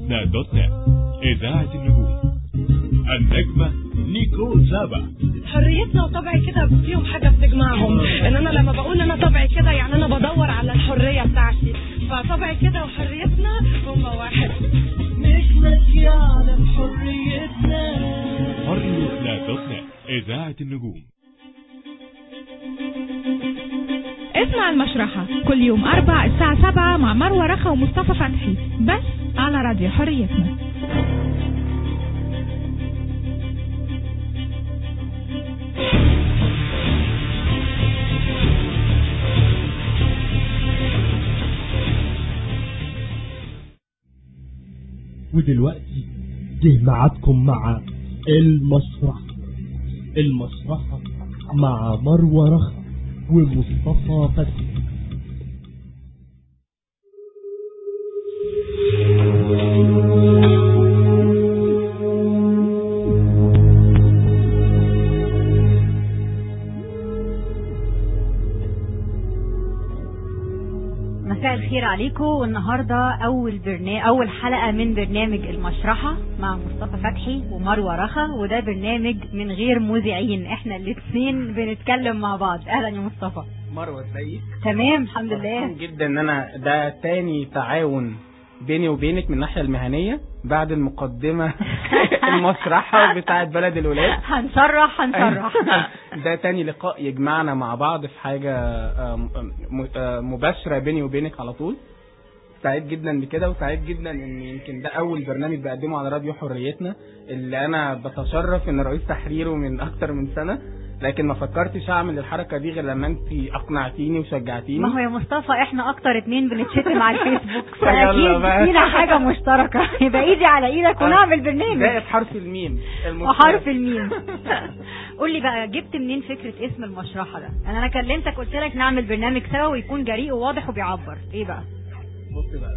مريتنا دوت نت إذاعة النجوم النجمة نيكول سابا حريتنا وطبعي كده فيهم حاجة بتجمعهم ان انا لما بقول انا طبعي كده يعني انا بدور على الحرية بتاعتي فطبعي كده وحريتنا هما واحد مش ماشية على حريتنا مريتنا دوت نت إذاعة النجوم اسمع المشرحة كل يوم أربع الساعة سبعة مع مروة رخا ومصطفى فتحي بس على راديو حريتنا ودلوقتي جه ميعادكم مع المسرح المسرحة مع مروة رخا ومصطفى فتحي مساء الخير عليكم والنهارده اول برنامج اول حلقه من برنامج المشرحه مع مصطفى فتحي ومروه رخا وده برنامج من غير مذيعين احنا الاثنين بنتكلم مع بعض اهلا يا مصطفى مروه ازيك تمام الحمد لله فرحان جدا ان انا ده تاني تعاون بيني وبينك من الناحيه المهنيه بعد المقدمه المسرحه بتاعه بلد الولاد هنشرح هنشرح ده تاني لقاء يجمعنا مع بعض في حاجه آم، م- آه، مباشره بيني وبينك على طول سعيد جدا بكده وسعيد جدا ان يمكن ده اول برنامج بقدمه على راديو حريتنا اللي انا بتشرف ان رئيس تحريره من اكتر من سنه لكن ما فكرتش اعمل الحركه دي غير لما انت اقنعتيني وشجعتيني ما هو يا مصطفى احنا اكتر اتنين بنتشتم على الفيسبوك يلا فاكيد بقى. فينا حاجه مشتركه يبقى ايدي على ايدك ونعمل برنامج زائد حرف الميم المشترك. وحرف الميم قول لي بقى جبت منين فكره اسم المشرحه ده انا انا كلمتك قلت لك نعمل برنامج سوا ويكون جريء وواضح وبيعبر ايه بقى بص بقى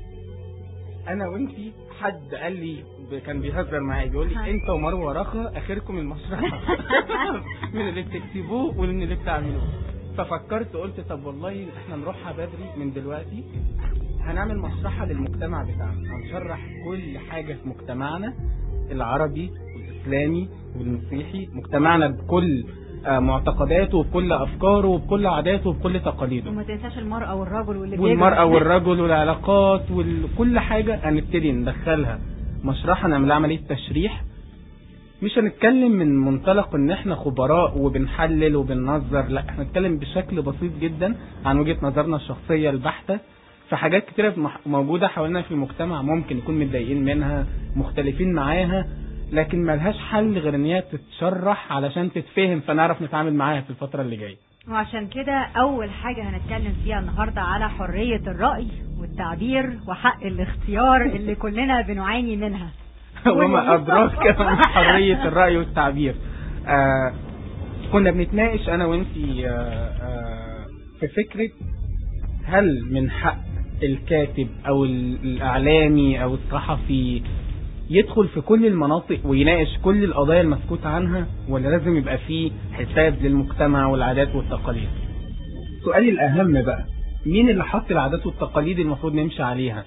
انا وانتي حد قال لي ب- كان بيهزر معايا بيقول ها. لي انت ومروه رخا اخركم المشرحه من اللي بتكتبوه ومن اللي بتعملوه ففكرت قلت طب والله احنا نروحها بدري من دلوقتي هنعمل مشرحه للمجتمع بتاعنا هنشرح كل حاجه في مجتمعنا العربي والاسلامي والمسيحي مجتمعنا بكل آه، معتقداته وبكل افكاره وبكل عاداته وبكل تقاليده وما تنساش المرأة والرجل واللي والمرأة بيجري. والرجل والعلاقات وكل حاجة هنبتدي ندخلها مشرحة نعمل عملية تشريح مش هنتكلم من منطلق ان احنا خبراء وبنحلل وبننظر لا احنا هنتكلم بشكل بسيط جدا عن وجهة نظرنا الشخصية البحتة في حاجات كتيرة مح- موجودة حوالينا في المجتمع ممكن نكون متضايقين منها مختلفين معاها لكن ملهاش حل غير ان هي تتشرح علشان تتفهم فنعرف نتعامل معاها في الفترة اللي جاية وعشان كده أول حاجة هنتكلم فيها النهاردة على حرية الرأي والتعبير وحق الاختيار اللي كلنا بنعاني منها وما أدراك ما حرية الرأي والتعبير آه كنا بنتناقش أنا وأنتي آه آه في فكرة هل من حق الكاتب أو ال- الإعلامي أو الصحفي يدخل في كل المناطق ويناقش كل القضايا المسكوت عنها ولا لازم يبقى فيه حساب للمجتمع والعادات والتقاليد سؤالي الأهم بقى مين اللي حط العادات والتقاليد المفروض نمشي عليها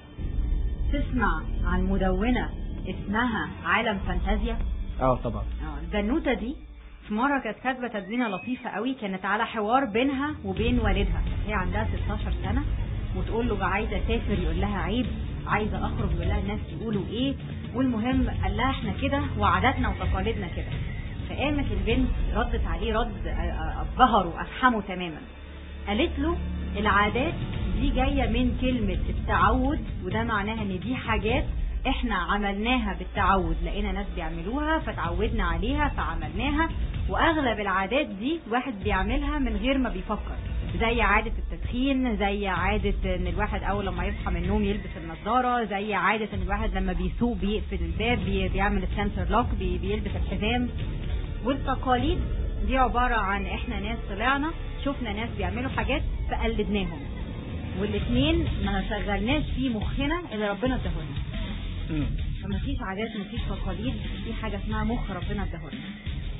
تسمع عن مدونة اسمها عالم فانتازيا اه طبعا اه البنوتة دي في مرة كانت كاتبة تدوينة لطيفة قوي كانت على حوار بينها وبين والدها هي عندها 16 سنة وتقول له عايزة اسافر يقول لها عيب عايزة اخرج يقول لها الناس يقولوا ايه والمهم قال لها احنا كده وعاداتنا وتقاليدنا كده فقامت البنت ردت عليه رد ابهر وافحمه تماما قالت له العادات دي جاية من كلمة التعود وده معناها ان دي حاجات احنا عملناها بالتعود لقينا ناس بيعملوها فتعودنا عليها فعملناها واغلب العادات دي الواحد بيعملها من غير ما بيفكر زي عادة التدخين زي عادة ان الواحد اول لما يصحى من النوم يلبس النضارة زي عادة ان الواحد لما بيسوق بيقفل الباب بي- بيعمل السنسور لوك بي- بيلبس الحزام والتقاليد دي عبارة عن احنا ناس طلعنا شفنا ناس بيعملوا حاجات فقلدناهم والاثنين ما شغلناش في مخنا اللي ربنا اداهولنا فمفيش عادات مفيش تقاليد في حاجة اسمها مخ ربنا اداهولنا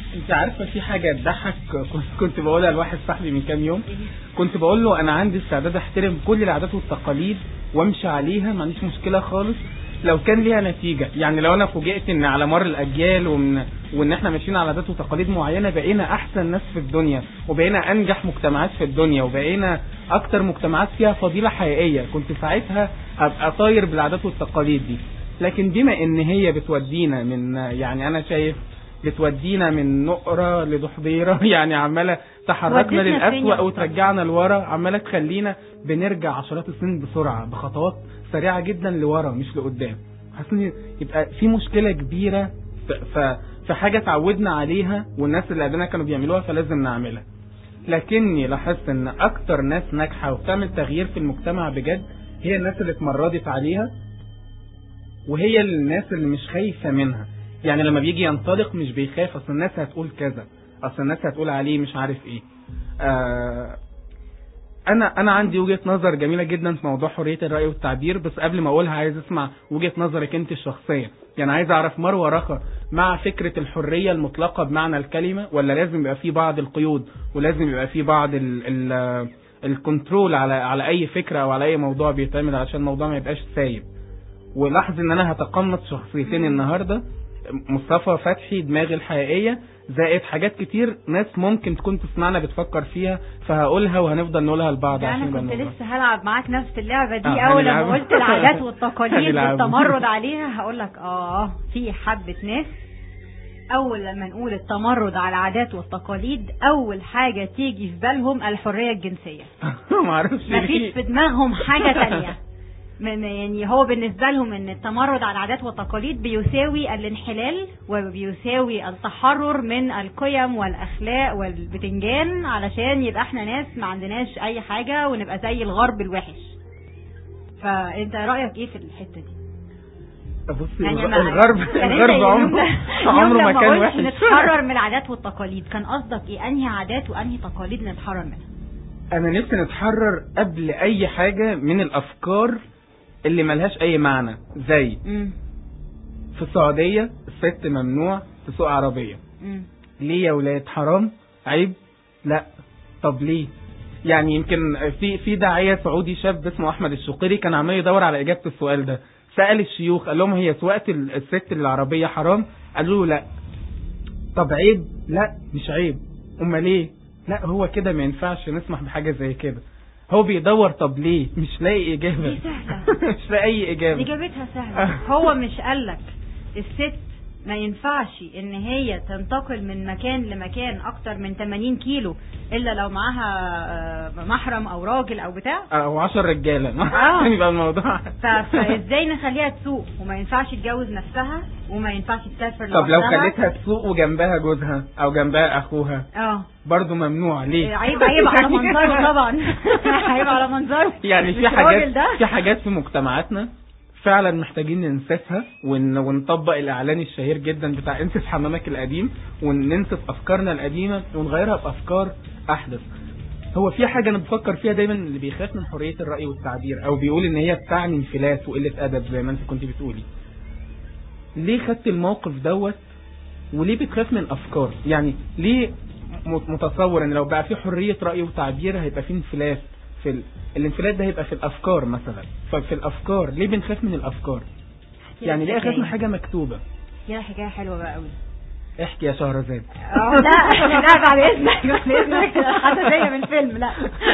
انت عارفه في حاجه تضحك كنت كنت بقولها لواحد صاحبي من كام يوم كنت بقول له انا عندي استعداد احترم كل العادات والتقاليد وامشي عليها ما عنديش مشكله خالص لو كان ليها نتيجه يعني لو انا فوجئت ان على مر الاجيال ومن وان احنا ماشيين على عادات وتقاليد معينه بقينا احسن ناس في الدنيا وبقينا انجح مجتمعات في الدنيا وبقينا اكتر مجتمعات فيها فضيله حقيقيه كنت ساعتها ابقى طاير بالعادات والتقاليد دي لكن بما ان هي بتودينا من يعني انا شايف بتودينا من نقرة لضحضيرة يعني عمالة تحركنا ودتنا فين يا للأسوأ أستاذ؟ وترجعنا لورا عمالة تخلينا بنرجع عشرات السنين بسرعة بخطوات سريعة جدا لورا مش لقدام حاسس ان يبقى في مشكلة كبيرة ف- ف- في حاجة اتعودنا عليها والناس اللي قبلنا كانوا بيعملوها فلازم نعملها لكني لاحظت ان اكتر ناس ناجحة وبتعمل تغيير في المجتمع بجد هي الناس اللي اتمردت عليها وهي الناس اللي مش خايفة منها يعني لما بيجي ينطلق مش بيخاف اصل الناس هتقول كذا اصل الناس هتقول عليه مش عارف ايه آه انا انا عندي وجهة نظر جميلة جدا في موضوع حرية الرأي والتعبير بس قبل ما اقولها عايز اسمع وجهة نظرك انت الشخصية يعني عايز اعرف مروة رخا مع فكرة الحرية المطلقة بمعنى الكلمة ولا لازم يبقى في بعض القيود ولازم يبقى في بعض ال ال الكنترول على على اي فكرة او على اي موضوع بيتعمل علشان الموضوع ما يبقاش سايب ولاحظ ان انا هتقمص شخصيتين النهارده مصطفى فتحي دماغي الحقيقيه زائد حاجات كتير ناس ممكن تكون تسمعنا بتفكر فيها فهقولها وهنفضل نقولها لبعض ده عشان انا يبقى كنت الموضوع. لسه هلعب معاك نفس اللعبه دي آه، اول لما هنلعب. قلت العادات والتقاليد هنلعب. والتمرد عليها هقول لك اه في حبه ناس اول لما نقول التمرد على العادات والتقاليد اول حاجه تيجي في بالهم الحريه الجنسيه ما اعرفش مفيش ليه في دماغهم حاجه تانية من يعني هو بالنسبة لهم ان التمرد على العادات والتقاليد بيساوي الانحلال وبيساوي التحرر من القيم والاخلاق والبتنجان علشان يبقى احنا ناس ما عندناش اي حاجة ونبقى زي الغرب الوحش فانت رأيك ايه في الحتة دي؟ بصي يعني الغ- ما- الغرب يعني الغرب انت يوم عمره يوم عمره ما لما كان قلت وحش نتحرر من العادات والتقاليد كان قصدك ايه انهي عادات وانهي تقاليد نتحرر منها؟ انا نفسي نتحرر قبل اي حاجه من الافكار اللي ملهاش اي معنى زي امم في السعوديه الست ممنوع تسوق عربيه امم ليه يا ولاد حرام عيب لا طب ليه يعني يمكن في في داعيه سعودي شاب اسمه احمد الشقيري كان عمال يدور على اجابه السؤال ده سال الشيوخ قال لهم هي سواقه ال- الست العربيه حرام قالوا له لا طب عيب لا مش عيب امال ليه لا هو كده ما ينفعش نسمح بحاجه زي كده هو بيدور طب ليه مش لاقي اجابه دي سهلة. مش لاقي اي اجابه اجابتها سهله هو مش قالك الست ما ينفعش ان هي تنتقل من مكان لمكان اكتر من 80 كيلو الا لو معاها آه، محرم او راجل او بتاع او 10 رجاله آه. يبقى الموضوع ف- فازاي نخليها تسوق وما ينفعش تجوز نفسها وما ينفعش تسافر طب لو لوحدها. خليتها تسوق وجنبها جوزها او جنبها اخوها اه برضو ممنوع ليه عيب عيب على منظره طبعا عيب على منظره يعني في مش الراجل حاجات ده في حاجات في مجتمعاتنا فعلا محتاجين ننسفها ون... ونطبق الاعلان الشهير جدا بتاع انسف حمامك القديم وننسف افكارنا القديمه ونغيرها بافكار احدث هو في حاجه انا بفكر فيها دايما اللي بيخاف من حريه الراي والتعبير او بيقول ان هي بتعني انفلات وقله ادب زي ما انت كنت بتقولي ليه خدت الموقف دوت وليه بتخاف من افكار يعني ليه م- متصور ان لو بقى في حريه راي وتعبير هيبقى في انفلات في ال... الانفلات ده هيبقى في الافكار مثلا ففي الافكار ليه بنخاف من الافكار يعني ليه اخاف من حاجه مكتوبه كده حكايه حلوه بقى قوي احكي يا شهرزاد اه لا لا بعد اذنك بعد اذنك حتى زي من فيلم لا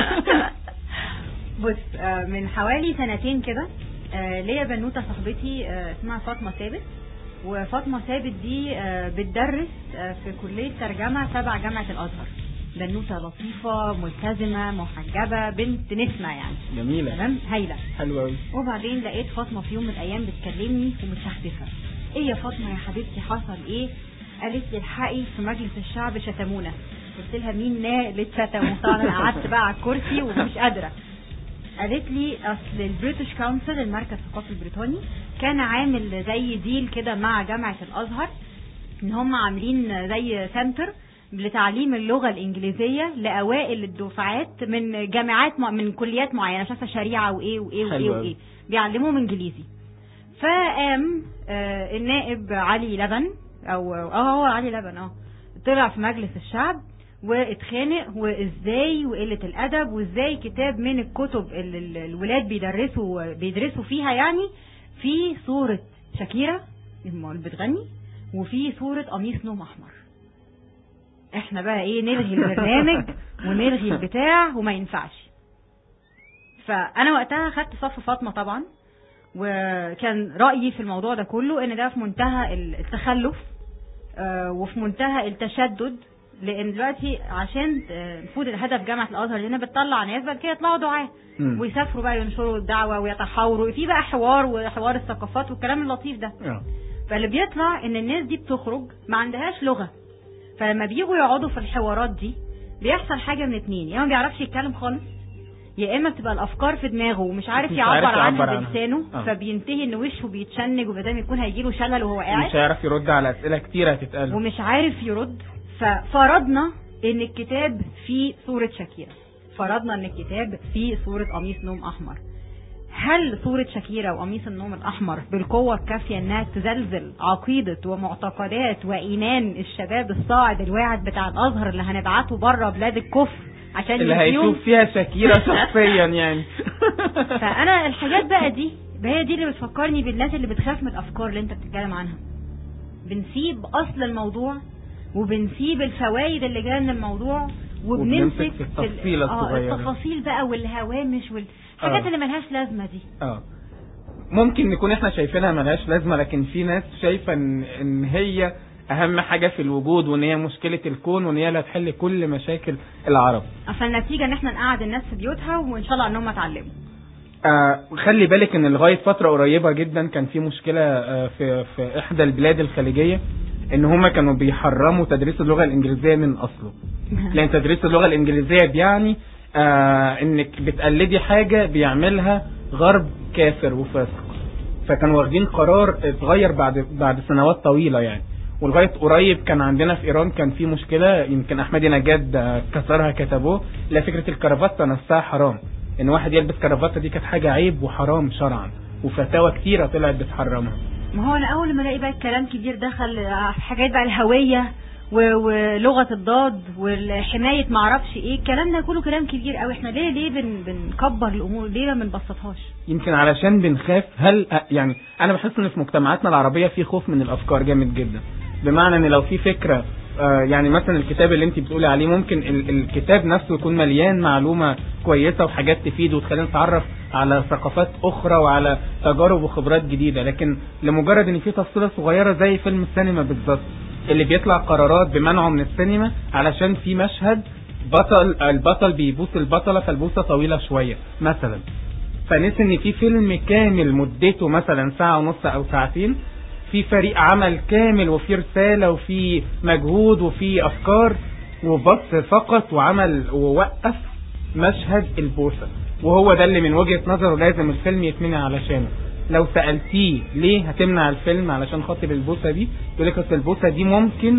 بص آه، من حوالي سنتين كده آه، ليا بنوته صاحبتي آه، اسمها فاطمه ثابت وفاطمه ثابت دي آه، بتدرس آه، في كليه ترجمه تبع جامعه الازهر بنوته لطيفه ملتزمه محجبه بنت نسمه يعني جميله تمام هايله حلوه قوي وبعدين لقيت فاطمه في يوم من الايام بتكلمني ومتشحتفه ايه يا فاطمه يا حبيبتي حصل ايه قالت لي الحقي في مجلس الشعب شتمونا قلت لها مين ناقلت شتموا طبعا انا قعدت بقى على الكرسي ومش قادره قالت لي اصل البريتش كونسل المركز الثقافي البريطاني كان عامل زي ديل كده مع جامعه الازهر ان هم عاملين زي سنتر لتعليم اللغه الانجليزيه لاوائل الدفعات من جامعات م- من كليات معينه مش عارفه شريعه وايه وايه وايه حلو أوي. وايه بيعلموهم انجليزي فقام آه، النائب علي لبن او اه هو علي لبن اه طلع في مجلس الشعب واتخانق وازاي وقلة الادب وازاي كتاب من الكتب اللي ال- الولاد بيدرسوا بيدرسوا فيها يعني في صورة شاكيرا اللي بتغني وفي صورة قميص نوم احمر احنا بقى ايه نلغي البرنامج ونلغي البتاع وما ينفعش فانا وقتها خدت صف فاطمه طبعا وكان رايي في الموضوع ده كله ان ده في منتهى التخلف آه، وفي منتهى التشدد لان دلوقتي عشان آه، المفروض هدف جامعه الازهر هنا بتطلع ناس بعد كده يطلعوا دعاه مم. ويسافروا بقى ينشروا الدعوه ويتحاوروا في بقى حوار وحوار الثقافات والكلام اللطيف ده آه. فاللي بيطلع ان الناس دي بتخرج ما عندهاش لغه فلما بيجوا يقعدوا في الحوارات دي بيحصل حاجه من اتنين يا ما بيعرفش يتكلم خالص يا اما بتبقى الافكار في دماغه ومش عارف مش يعبر, عارف عنها يعبر عنها. بلسانه آه. فبينتهي ان وشه بيتشنج وبدام يكون هيجيله شلل وهو قاعد مش هيعرف يرد على اسئله كتير هتتقال ومش عارف يرد ففرضنا ان الكتاب فيه صورة شاكيرا فرضنا ان الكتاب فيه صورة قميص نوم احمر هل صورة شاكيرا وقميص النوم الاحمر بالقوة الكافية انها تزلزل عقيدة ومعتقدات وايمان الشباب الصاعد الواعد بتاع الازهر اللي هنبعته بره بلاد الكفر عشان اللي يديهم هيشوف فيها شاكيرا شخصيا يعني فانا الحاجات بقى دي هي دي اللي بتفكرني بالناس اللي بتخاف من الافكار اللي انت بتتكلم عنها بنسيب اصل الموضوع وبنسيب الفوائد اللي جايه من الموضوع وبنمسك وبنمسك في التفصيل ال- آه، الصغيرة. التفاصيل بقى والهوامش والحاجات آه. اللي ملهاش لازمه دي اه ممكن نكون احنا شايفينها ملهاش لازمه لكن في ناس شايفه ان ان هي اهم حاجه في الوجود وان هي مشكله الكون وان هي اللي هتحل كل مشاكل العرب فالنتيجه ان احنا نقعد الناس في بيوتها وان شاء الله انهم يتعلموا آه خلي بالك ان لغايه فتره قريبه جدا كان في مشكله آه في في احدى البلاد الخليجيه ان هما كانوا بيحرموا تدريس اللغه الانجليزيه من اصله لان تدريس اللغه الانجليزيه بيعني آه انك بتقلدي حاجه بيعملها غرب كافر وفاسق فكانوا واخدين قرار اتغير بعد بعد سنوات طويله يعني ولغايه قريب كان عندنا في ايران كان في مشكله يمكن احمدي نجاد آه، كسرها كتبوه لا فكره الكرافته نفسها حرام ان واحد يلبس كرافته دي كانت حاجه عيب وحرام شرعا وفتاوى كتيره طلعت بتحرمها ما هو انا اول ما الاقي بقى الكلام كبير دخل في حاجات بقى الهويه و- ولغه الضاد والحمايه معرفش ايه الكلام ده كله كلام كبير قوي احنا ليه ليه بن بنكبر الامور ليه ما بنبسطهاش يمكن علشان بنخاف هل أ- يعني انا بحس ان في مجتمعاتنا العربيه في خوف من الافكار جامد جدا بمعنى ان لو في فكره آه، يعني مثلا الكتاب اللي انت بتقولي عليه ممكن ال- الكتاب نفسه يكون مليان معلومه كويسه وحاجات تفيد وتخلينا نتعرف على ثقافات اخرى وعلى تجارب وخبرات جديده لكن لمجرد ان في تفصيله صغيره زي فيلم السينما بالظبط اللي بيطلع قرارات بمنعه من السينما علشان في مشهد بطل البطل بيبوس البطله فالبوسه طويله شويه مثلا فنسي ان في فيلم كامل مدته مثلا ساعة ونص او ساعتين في فريق عمل كامل وفي رسالة وفي مجهود وفي افكار وبص فقط وعمل ووقف مشهد البوسة وهو ده اللي من وجهة نظره لازم الفيلم يتمنع علشانه لو سألتيه ليه هتمنع الفيلم علشان خاطر البوسة دي يقول لك أصل البوسة دي ممكن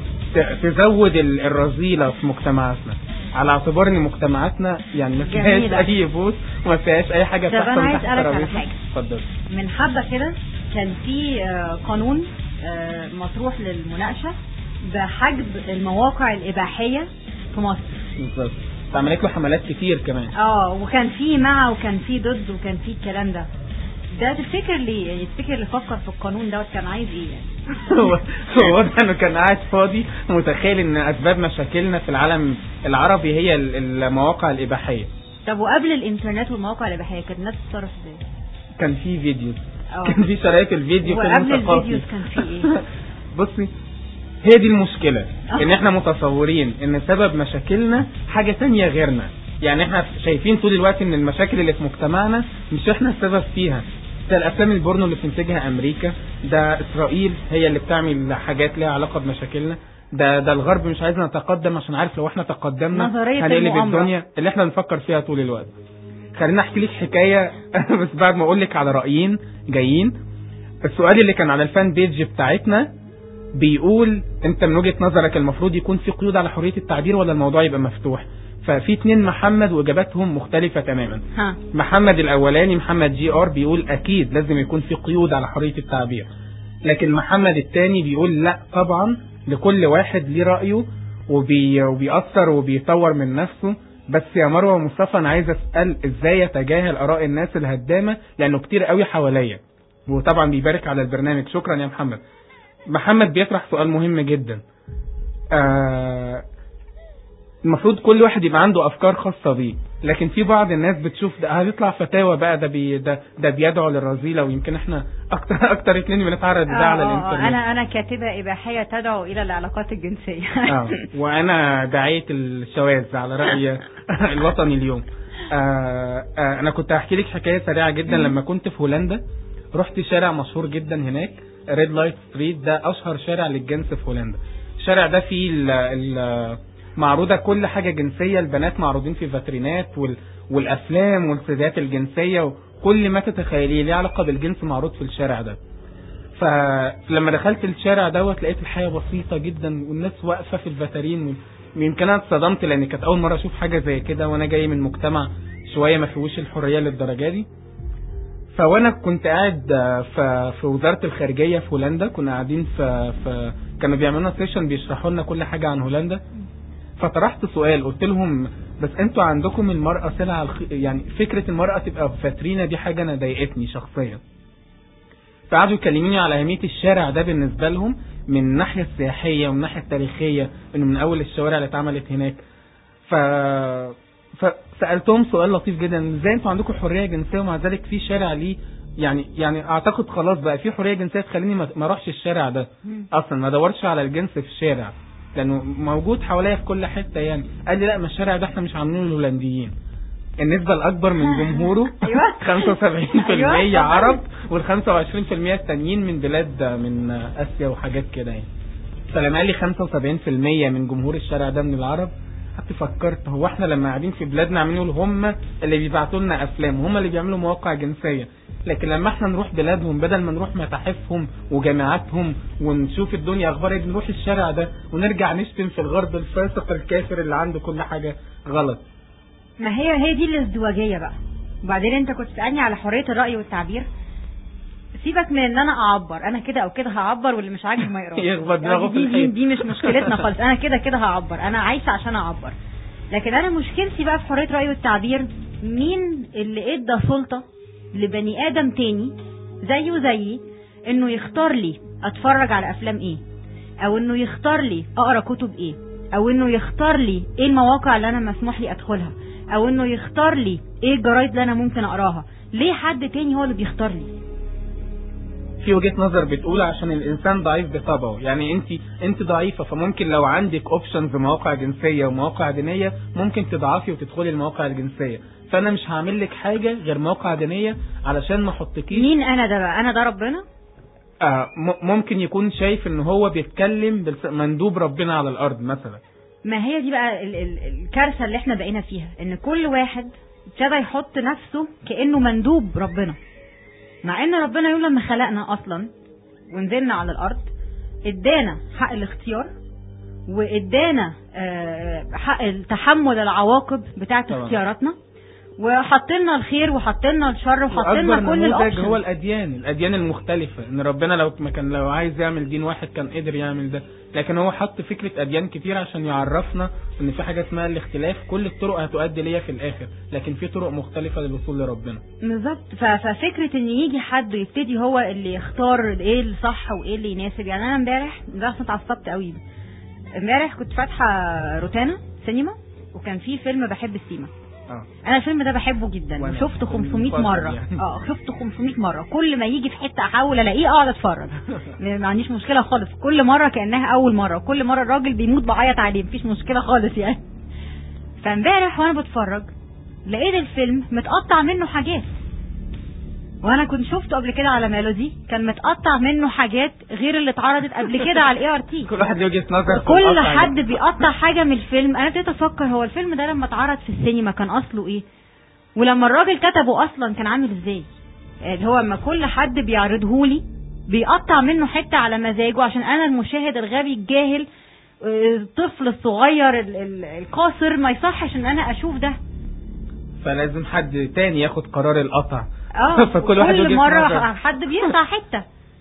ت- تزود ال- الرذيلة في مجتمعاتنا على اعتبار ان مجتمعاتنا يعني ما فيهاش جميلة. اي بوس وما فيهاش اي حاجه طب أنا بتحصل عايز تحت أسألك على الترابيزه حاجة. اتفضل من حبة كده كان في آه، قانون آه، مطروح للمناقشة بحجب المواقع الإباحية في مصر بالظبط اتعملت له حملات كتير كمان اه وكان في مع وكان في ضد وكان في الكلام ده ده تفتكر ليه يعني تفتكر اللي فكر في القانون دوت كان عايز ايه يعني هو هو واضح انه كان قاعد فاضي متخيل ان اسباب مشاكلنا في العالم العربي هي ال- المواقع الاباحيه طب وقبل الانترنت والمواقع الإباحية كانت الناس بتتصرف ازاي كان في فيديو اه كان في شرايط الفيديو وقبل فيلم ثقافي الفيديوز كان في ايه بصي هي دي المشكلة ان احنا متصورين ان سبب مشاكلنا حاجة تانية غيرنا يعني احنا شايفين طول الوقت ان المشاكل اللي في مجتمعنا مش احنا السبب فيها ده الافلام البورنو اللي بتنتجها امريكا ده اسرائيل هي اللي بتعمل حاجات ليها علاقة بمشاكلنا ده ده الغرب مش عايزنا نتقدم عشان عارف لو احنا تقدمنا نظرية هنقلب المؤامرة. الدنيا اللي احنا بنفكر فيها طول الوقت خلينا احكي لك حكاية بس بعد ما اقول لك على رأيين جايين السؤال اللي كان على الفان بيج بتاعتنا بيقول انت من وجهة نظرك المفروض يكون في قيود على حرية التعبير ولا الموضوع يبقى مفتوح ففي اتنين محمد واجاباتهم مختلفة تماما ها محمد الاولاني محمد جي ار بيقول اكيد لازم يكون في قيود على حرية التعبير لكن محمد التاني بيقول لا طبعا لكل واحد ليه رأيه وبي وبيأثر وبيطور من نفسه بس يا مروة ومصطفى انا عايز اسأل ازاي يتجاهل اراء الناس الهدامة لانه كتير قوي حواليا وطبعا بيبارك على البرنامج شكرا يا محمد محمد بيطرح سؤال مهم جدا آه المفروض كل واحد يبقى عنده افكار خاصة بيه لكن في بعض الناس بتشوف ده هيطلع فتاوى بقى ده بي ده, ده بيدعو للرذيلة ويمكن احنا اكتر اكتر اتنين بنتعرض لده على آه، آه، الانترنت انا انا كاتبه اباحيه تدعو الى العلاقات الجنسيه اه وانا داعية الشواذ على رأي الوطني اليوم آه آه انا كنت هحكي لك حكاية سريعة جدا لما كنت في هولندا رحت شارع مشهور جدا هناك ريد لايت ستريت ده اشهر شارع للجنس في هولندا الشارع ده فيه ال ال معروضة كل حاجة جنسية البنات معروضين في فاترينات وال والافلام والسيدات الجنسية وكل ما تتخيليه ليه علاقة بالجنس معروض في الشارع ده فلما دخلت الشارع دوت لقيت الحياة بسيطة جدا والناس واقفة في الفاترين يمكن انا اتصدمت لان كانت اول مرة اشوف حاجة زي كده وانا جاي من مجتمع شوية ما فيهوش الحرية للدرجة دي فوانا كنت قاعد آه، في في وزارة الخارجية في هولندا كنا قاعدين في, في كانوا بيعملوا لنا سيشن بيشرحوا لنا كل حاجة عن هولندا فطرحت سؤال قلت لهم بس انتوا عندكم المرأة سلعة الخ... يعني فكرة المرأة تبقى في فاترينا دي حاجة انا ضايقتني شخصيا فقعدوا يكلموني على أهمية الشارع ده بالنسبة لهم من الناحية السياحية ومن الناحية التاريخية انه من اول الشوارع اللي اتعملت هناك ف فسألتهم سؤال لطيف جدا ازاي انتوا عندكم حرية جنسية ومع ذلك في شارع ليه يعني يعني اعتقد خلاص بقى في حرية جنسية تخليني ما ما اروحش الشارع ده اصلا ما ادورش على الجنس في الشارع لانه موجود حواليا في كل حتة يعني قال لي لا ما الشارع ده احنا مش عاملينه للهولنديين النسبة الأكبر من جمهوره أيوة. 75% أيوة، عرب وال 25% التانيين من بلاد من آسيا وحاجات كده يعني فلما قال لي 75% من جمهور الشارع ده من العرب قعدت فكرت هو احنا لما قاعدين في بلادنا عاملين نقول هم اللي بيبعتوا لنا افلام هم اللي بيعملوا مواقع جنسيه لكن لما احنا نروح بلادهم بدل ما نروح متاحفهم وجامعاتهم ونشوف الدنيا اخبار ايه بنروح الشارع ده ونرجع نشتم في الغرب الفاسق الكافر اللي عنده كل حاجه غلط ما هي هي دي الازدواجيه بقى وبعدين انت كنت تسالني على حريه الراي والتعبير سيبك من ان انا اعبر انا كده او كده هعبر واللي مش عاجبه ما يقراش يخبط دماغه في دي, دي, الحيط. دي مش مشكلتنا خالص انا كده كده هعبر انا عايشه عشان اعبر لكن انا مشكلتي بقى في حريه الراي والتعبير مين اللي ادى سلطه لبني ادم تاني زيه زيي انه يختار لي اتفرج على افلام ايه او انه يختار لي اقرا كتب ايه او انه يختار لي ايه المواقع اللي انا مسموح لي ادخلها او انه يختار لي ايه الجرايد اللي انا ممكن اقراها ليه حد تاني هو اللي بيختار لي في وجهة نظر بتقول عشان الانسان ضعيف بطبعه يعني انت انت ضعيفة فممكن لو عندك اوبشنز مواقع جنسية ومواقع دينية ممكن تضعفي وتدخلي المواقع الجنسية فانا مش هعمل لك حاجة غير مواقع دينية علشان ما احطكيش مين انا ده بقى انا ده ربنا آه م- ممكن يكون شايف ان هو بيتكلم بالس- مندوب ربنا على الارض مثلا ما هي دي بقى ال- ال- الكارثه اللي احنا بقينا فيها ان كل واحد ابتدى يحط نفسه كانه مندوب ربنا مع ان ربنا يوم لما خلقنا اصلا ونزلنا على الارض ادانا حق الاختيار وادانا آه، حق تحمل العواقب بتاعه طبعا. اختياراتنا وحط لنا الخير وحط لنا الشر وحط واكبر لنا كل نموذج الاوبشن هو الاديان الاديان المختلفة ان ربنا لو ما كان لو عايز يعمل دين واحد كان قدر يعمل ده لكن هو حط فكرة اديان كتير عشان يعرفنا ان في حاجة اسمها الاختلاف كل الطرق هتؤدي ليا في الاخر لكن في طرق مختلفة للوصول لربنا بالظبط ف- ففكره ان يجي حد يبتدي هو اللي يختار ايه الصح وايه اللي يناسب يعني انا امبارح امبارح كنت اتعصبت قوي امبارح كنت فاتحه روتانا سينما وكان في فيلم بحب السيما اه انا الفيلم ده بحبه جدا وأنا وشفته فيلم 500 مفضل مره يعني. اه شفته 500 مره كل ما يجي في حته احاول الاقيه اقعد اتفرج ما عنديش مشكله خالص كل مره كانها اول مره كل مره الراجل بيموت بعيط عليه مفيش مشكله خالص يعني فامبارح وانا بتفرج لقيت الفيلم متقطع منه حاجات وانا كنت شفته قبل كده على ميلودي كان متقطع منه حاجات غير اللي اتعرضت قبل كده على الاي ار تي كل واحد له وجهة نظر في كل القطع ده. حد بيقطع حاجه من الفيلم انا ابتديت افكر هو الفيلم ده لما اتعرض في السينما كان اصله ايه ولما الراجل كتبه اصلا كان عامل ازاي اللي هو لما كل حد بيعرضه لي بيقطع منه حته على مزاجه عشان انا المشاهد الغبي الجاهل آه، الطفل الصغير ال- ال- القاصر ما يصحش ان انا اشوف ده فلازم حد تاني ياخد قرار القطع اه فكل واحد كل وجهة مره نظر. حد بيقطع حته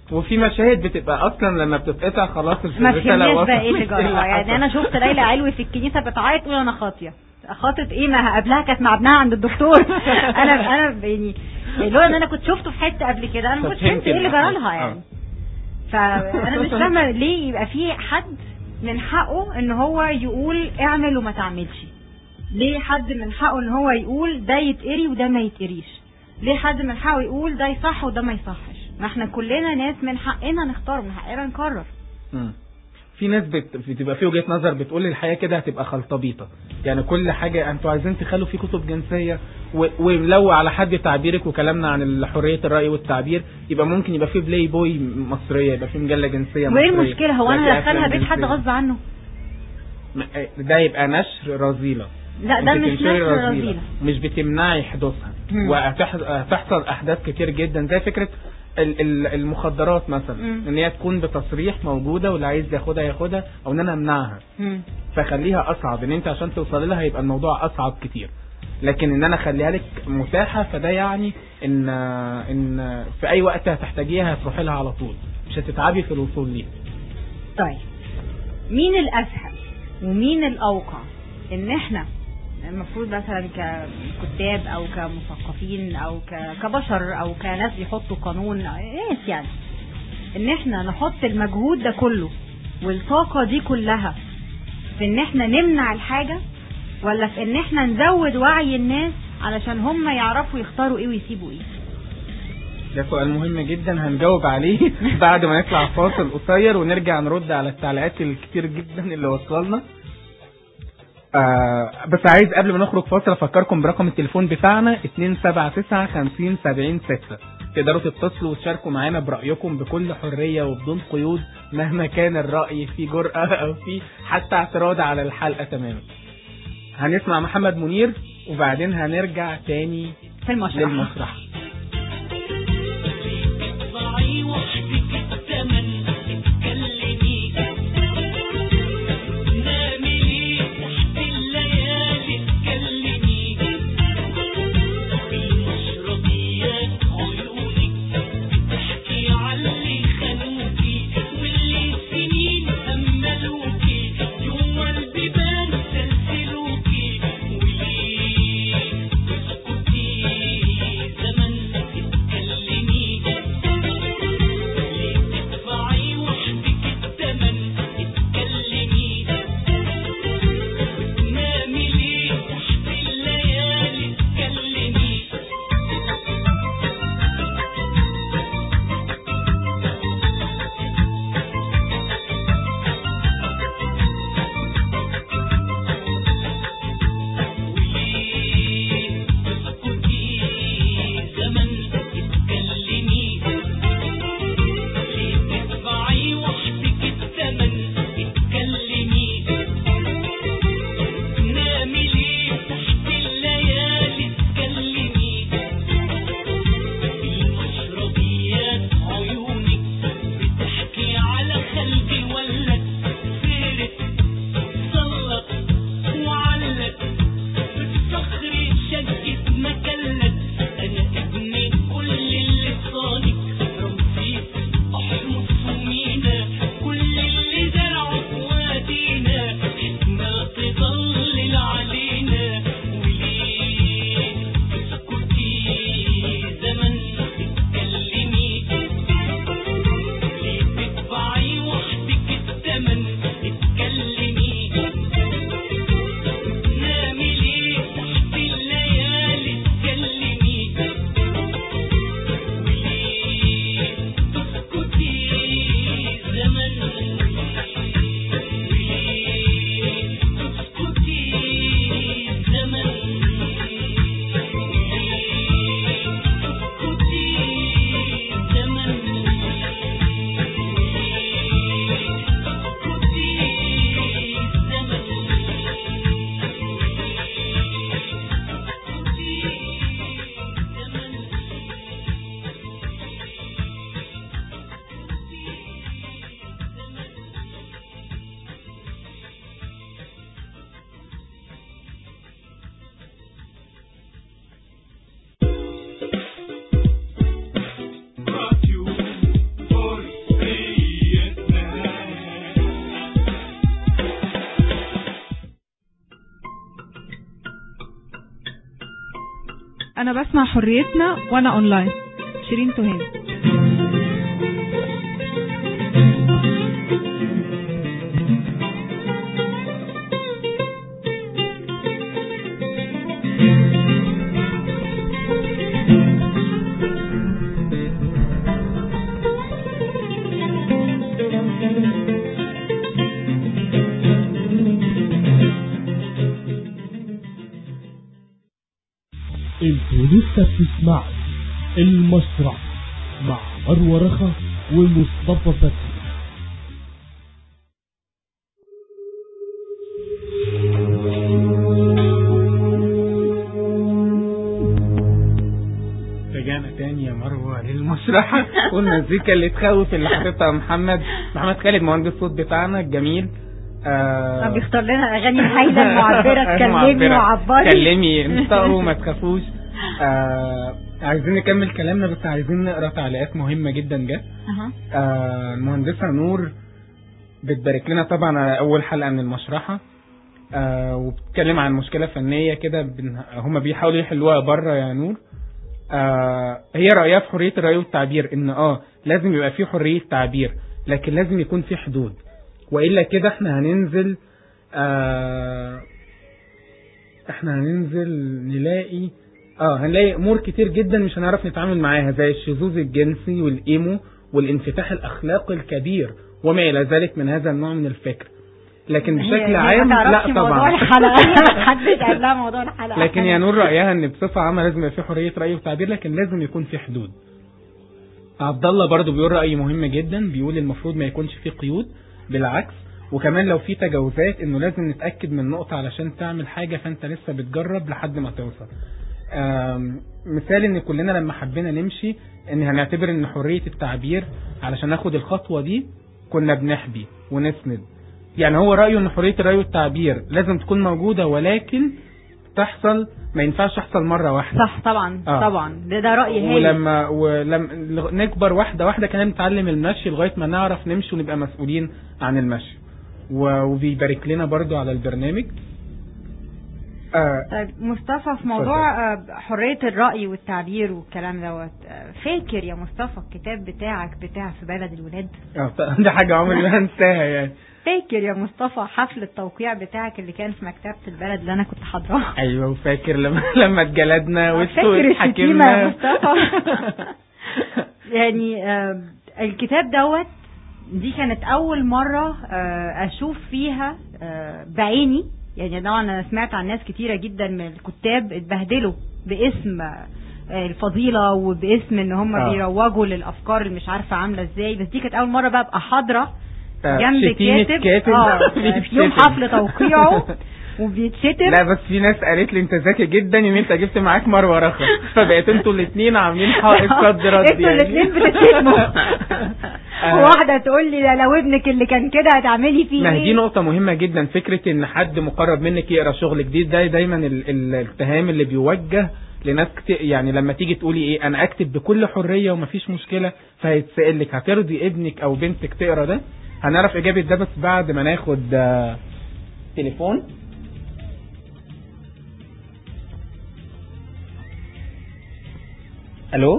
وفي مشاهد بتبقى اصلا لما بتتقطع خلاص ما الرسالة فهمناش بقى وصلت. ايه اللي جرى يعني حصل. انا شفت ليلى علوي في الكنيسه بتعيط تقول انا خاطيه خاطت ايه ما قبلها كانت مع ابنها عند الدكتور انا انا يعني لولا ان انا كنت شفته في حته قبل كده انا ما كنتش فهمت ايه اللي جرى لها يعني فانا مش فاهمه ليه يبقى في حد من حقه ان هو يقول اعمل وما تعملش ليه حد من حقه ان هو يقول ده يتقري وده ما يتقريش ليه حد من حقه يقول ده يصح وده ما يصحش ما احنا كلنا ناس من حقنا نختار من حقنا نقرر مم. في ناس بت... بتبقى في وجهه نظر بتقول الحياه كده هتبقى خلطبيطه يعني كل حاجه انتوا عايزين تخلوا في كتب جنسيه و... ولو على حد تعبيرك وكلامنا عن حريه الراي والتعبير يبقى ممكن يبقى في بلاي بوي مصريه يبقى في مجله جنسيه وايه مصريه المشكله هو يبقى انا في هدخلها أفلام بيت حد جنسية. غصب عنه م- ده يبقى نشر رذيله لا ده أنت مش تنشري نشر رذيله مش بتمنعي حدوثها مم. وهتحصل احداث كتير جدا زي فكره ال- ال- المخدرات مثلا مم. ان هي تكون بتصريح موجوده واللي عايز ياخدها ياخدها او ان انا امنعها مم. فخليها اصعب ان انت عشان توصلي لها يبقى الموضوع اصعب كتير لكن ان انا اخليها لك متاحه فده يعني ان ان في اي وقت هتحتاجيها هتروحي لها على طول مش هتتعبي في الوصول ليها طيب مين الاسهل ومين الاوقع ان احنا المفروض مثلا ككتاب او كمثقفين او ك- كبشر او كناس بيحطوا قانون ناس يعني ان احنا نحط المجهود ده كله والطاقة دي كلها في ان احنا نمنع الحاجة ولا في ان احنا نزود وعي الناس علشان هم يعرفوا يختاروا ايه ويسيبوا ايه ده سؤال مهم جدا هنجاوب عليه بعد ما نطلع فاصل قصير ونرجع نرد على التعليقات الكتير جدا اللي وصلنا آه بس عايز قبل ما نخرج فاصل افكركم برقم التليفون بتاعنا 279 50 70 6 تقدروا تتصلوا وتشاركوا معانا برأيكم بكل حرية وبدون قيود مهما كان الرأي في جرأة أو في حتى اعتراض على الحلقة تماما هنسمع محمد منير وبعدين هنرجع تاني في المشرح للمسرح ضعي وحدك الثمن اتكلمي نامي لي تحت الليالي اتكلمي المشربيات عيونك تحكي علي خانوكي واللي سنين أملوكي جوا البيبان سلسلوكي وليه تسكتي زمن تتكلمي انا بسمع حريتنا وانا اونلاين شيرين تهاني انتوا لسه بتسمعوا المشرع مع مروة رخا ومصطفى فتحي رجعنا تاني يا مروة للمسرح والمزيكا اللي تخوف اللي حاططها محمد محمد خالد مهندس الصوت بتاعنا الجميل آه بيختار لنا الاغاني الهايله المعبره تكلمي معبرة. وعبري كلمي انطقوا ما تخافوش آه عايزين نكمل كلامنا بس عايزين نقرا تعليقات مهمة جدا جت أها. آه المهندسة نور بتبارك لنا طبعا على أول حلقة من المشرحة آه وبتتكلم عن مشكلة فنية كده بن- هما بيحاولوا يحلوها بره يا نور آه هي رأيها في حرية الرأي والتعبير إن آه لازم يبقى في حرية تعبير لكن لازم يكون في حدود وإلا كده إحنا هننزل آه إحنا هننزل نلاقي اه هنلاقي امور كتير جدا مش هنعرف نتعامل معاها زي الشذوذ الجنسي والايمو والانفتاح الاخلاقي الكبير وما الى ذلك من هذا النوع من الفكر لكن هي- بشكل هي عام ما لا تعرفش موضوع طبعا الحلقه محدش قال لها موضوع الحلقه لكن يا نور رايها ان بصفه عامه لازم يبقى في حريه راي وتعبير لكن لازم يكون في حدود عبد الله برضه بيقول راي مهم جدا بيقول المفروض ما يكونش في قيود بالعكس وكمان لو في تجاوزات انه لازم نتاكد من نقطه علشان تعمل حاجه فانت لسه بتجرب لحد ما توصل آم، مثال ان كلنا لما حبينا نمشي ان هنعتبر ان حريه التعبير علشان ناخد الخطوه دي كنا بنحبي ونسند يعني هو رايه ان حريه الراي والتعبير لازم تكون موجوده ولكن تحصل ما ينفعش تحصل مره واحده صح طبعا آه. طبعا ده ده راي هايل ولما ولما نكبر واحده واحده كمان نتعلم المشي لغايه ما نعرف نمشي ونبقى مسؤولين عن المشي و- وبيبارك لنا برضو على البرنامج آه طيب مصطفى في موضوع آه، حرية الرأي والتعبير والكلام دوت آه، فاكر يا مصطفى الكتاب بتاعك بتاع في بلد الولاد آه، دي حاجه عمري ما هنساها يعني فاكر يا مصطفى حفل التوقيع بتاعك اللي كان في مكتبة البلد اللي أنا كنت حاضراها ايوه وفاكر لما لما اتجلدنا فاكر الشتيمة يا واتحكمنا مصطفى يعني آه، الكتاب دوت دي كانت أول مرة آه، أشوف فيها آه، بعيني يعني طبعا أنا سمعت عن ناس كتيرة جدا من الكتاب اتبهدلوا باسم آه، الفضيلة وباسم ان هم آه. بيروجوا للافكار اللي مش عارفه عامله ازاي بس دي كانت اول مره بقى ابقى حاضره آه، جنب شتيمة كاتب, كاتب اه بيتشتم. في يوم حفل توقيعه وبيتشتم لا بس في ناس قالت لي انت ذكي جدا يوم انت جبت معاك مروه رخا فبقيت انتوا الاثنين عاملين حائط صد رد انتوا يعني. الاثنين بتتشتموا آه. واحده تقول لي ده لو ابنك اللي كان كده هتعملي فيه ما هي دي ايه نقطة مهمة جدا فكرة ان حد مقرب منك يقرا شغل جديد ده دايما ال- ال- الاتهام اللي بيوجه لناس كتير يعني لما تيجي تقولي ايه انا اكتب بكل حرية ومفيش مشكلة فهيتسأل لك هترضي ابنك او بنتك تقرا ده هنعرف اجابة ده بس بعد ما ناخد آه، تليفون الو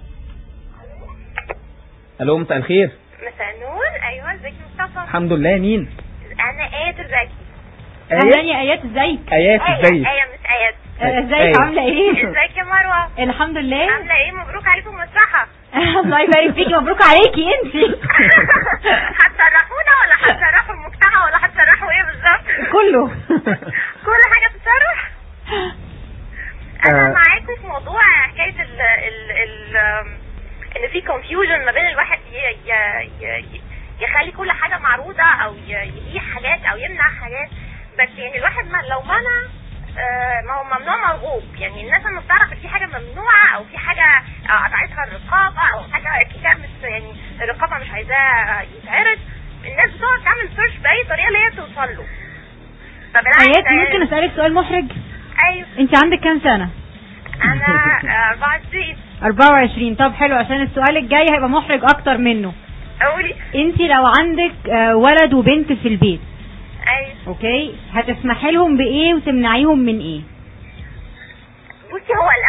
الو مساء الخير مساء النور ايوه ازيك يا مصطفى الحمد لله مين انا ايات الزكي اهلا يا ايات ازيك ايات ايه ازيك ايه مش ايات آه، ازيك أيوة. عامله ايه ازيك يا مروه الحمد لله عامله ايه مبروك عليكم المسرحه الله يبارك فيكي مبروك عليكي انت هتسرحونا ولا هتسرحوا المجتمع ولا هتسرحوا ايه بالظبط كله كل حاجه تتسرح انا آه. معاكم في موضوع حكايه ال ال ال ان في confusion ما بين الواحد ي- ي- ي- يخلي كل حاجه معروضه او ي- يبيع حاجات او يمنع حاجات بس يعني الواحد ما لو منع آه، ما هو ممنوع مرغوب يعني الناس لما بتعرف ان في حاجه ممنوعه او في حاجه آه، قطعتها الرقابه او حاجه الكتاب مش يعني الرقابه مش عايزاه يتعرض الناس بتقعد تعمل سيرش باي طريقه اللي هي توصل له فبالعكس ايات يعني- ممكن اسالك سؤال محرج ايوه انت عندك كام سنه انا آه، 24 24 طب حلو عشان السؤال الجاي هيبقى محرج اكتر منه قولي انت لو عندك آه، ولد وبنت في البيت ايوه اوكي هتسمحي لهم بايه وتمنعيهم من ايه بصي هو الاول لازم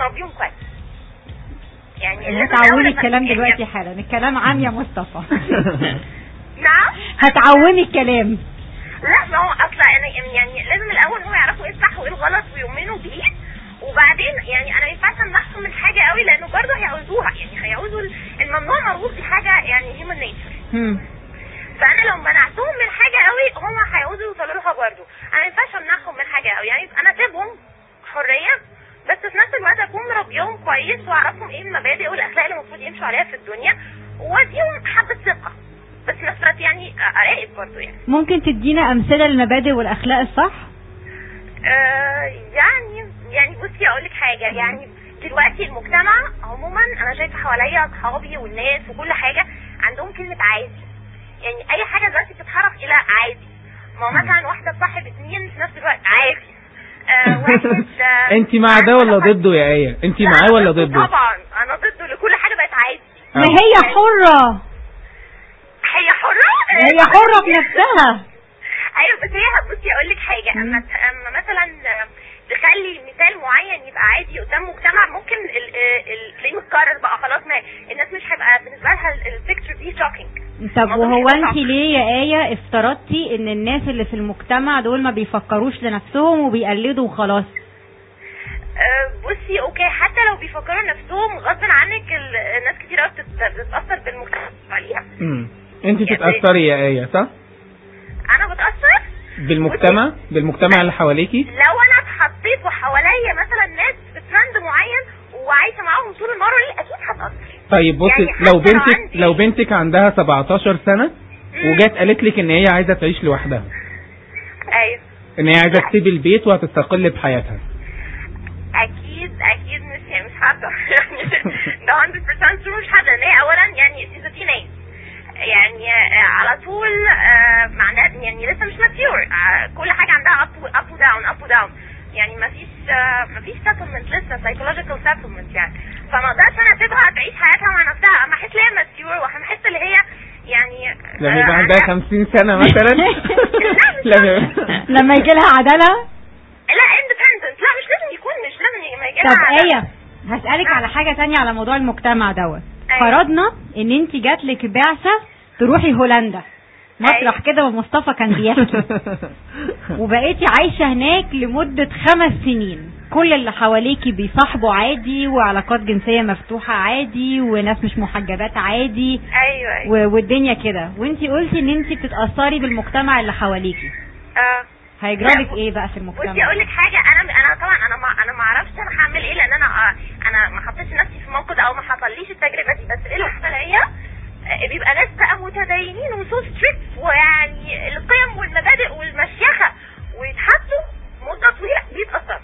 نربيهم كويس يعني لازم هتعومي الأول الكلام يعني- دلوقتي حالا الكلام عام يا مصطفى نعم هتعومي الكلام لا ما هو اصلا انا يعني لازم الاول هو يعرفوا ايه الصح وايه الغلط ويؤمنوا بيه وبعدين يعني انا ما ينفعش امنعهم من حاجه قوي لانه برضه هيعوزوها يعني هيعوزوا ال- الممنوع مرغوب دي حاجه يعني هيومن نيتشر هم. فانا لو منعتهم من حاجه قوي هم هيعوزوا يوصلوا لها برضه انا ما ينفعش امنعهم من حاجه قوي يعني انا اسيبهم حريه بس في نفس الوقت اكون مربيهم كويس واعرفهم ايه المبادئ والاخلاق اللي المفروض يمشوا عليها في الدنيا واديهم حبه ثقه بس في نفس الوقت يعني اراقب برضه يعني ممكن تدينا امثله للمبادئ والاخلاق الصح آه، يعني يعني بصي اقول لك حاجه يعني دلوقتي المجتمع عموما انا شايفه حواليا اصحابي والناس وكل حاجه عندهم كلمه عادي يعني اي حاجه دلوقتي بتتحرك الى عادي ما هو مثلا واحده تصاحب اتنين في نفس الوقت عادي آه واحد آه، انت مع ده ولا ضده يا ايه انت لا، معاه ولا ضده ضده طبعا انا ضده لكل حاجه بقت عادي ما هي حره هي حره هي حره بنفسها ايوه بس هي بصي اقول لك حاجه اما اما مثلا تخلي مثال معين يبقى عادي قدام مجتمع ممكن ال- ال- تلاقيه متكرر بقى خلاص ما الناس مش هيبقى بالنسبه لها البيكتشر دي شوكينج طب وهو انت ليه يا آية افترضتي ان الناس اللي في المجتمع دول ما بيفكروش لنفسهم وبيقلدوا وخلاص بصي اوكي حتى لو بيفكروا نفسهم غصب عنك ال- الناس كتير قوي بتت- بتتاثر بالمجتمع عليها امم انت تتاثري يا ايه صح انا بتاثر بالمجتمع بالمجتمع اللي حواليكي لو انا اتحطيت وحواليا مثلا ناس في ترند معين وعايشه معاهم طول النهار اكيد هتاثر طيب بصي يعني حتى لو لو بنتك عندي- لو بنتك عندها 17 سنة وجات قالت لك ان هي عايزة تعيش لوحدها ايوه ان هي عايزة تسيب البيت وهتستقل بحياتها اكيد اكيد مش يعني مش هقدر يعني ده 100% true مش هقدر لان هي اولا يعني she's a teenage يعني آه، على طول آه، معناه يعني لسه مش ماتيور كل حاجه عندها up up وداون up وداون يعني ما فيش ما فيش settlement لسه psychological settlement يعني فما اقدرش انا اسيبها تعيش حياتها مع نفسها اما احس ان هي ماتيور وهحس ان هي يعني لما آه، يبقى عندها 50 سنة مثلا لما لما يجي لها عداله لا independent لا مش لازم يكون مش لازم ما يجي طب لها آية هسألك على حاجة تانية على موضوع المجتمع دوت أيوة. فرضنا ان انت جاتلك بعثة تروحي هولندا مطرح كده ومصطفى كان بيحكي وبقيتي عايشة هناك لمدة خمس سنين كل اللي حواليكي بيصاحبوا عادي وعلاقات جنسية مفتوحة عادي وناس مش محجبات عادي ايوه ايوه و- والدنيا كده وانتي قلتي ان انتي بتتأثري بالمجتمع اللي حواليكي اه هيجرالك ايه بقى في بصي المجتمع اقول لك حاجه انا انا طبعا انا ما انا ما اعرفش انا هعمل ايه لان انا آه، انا ما حطيتش نفسي في الموقف ده او ما حصليش التجربه دي بس ايه اللي حصل هي آه، بيبقى ناس بقى متدينين وسو ستريكت ويعني القيم والمبادئ والمشيخه ويتحطوا مده طويله بيتاثروا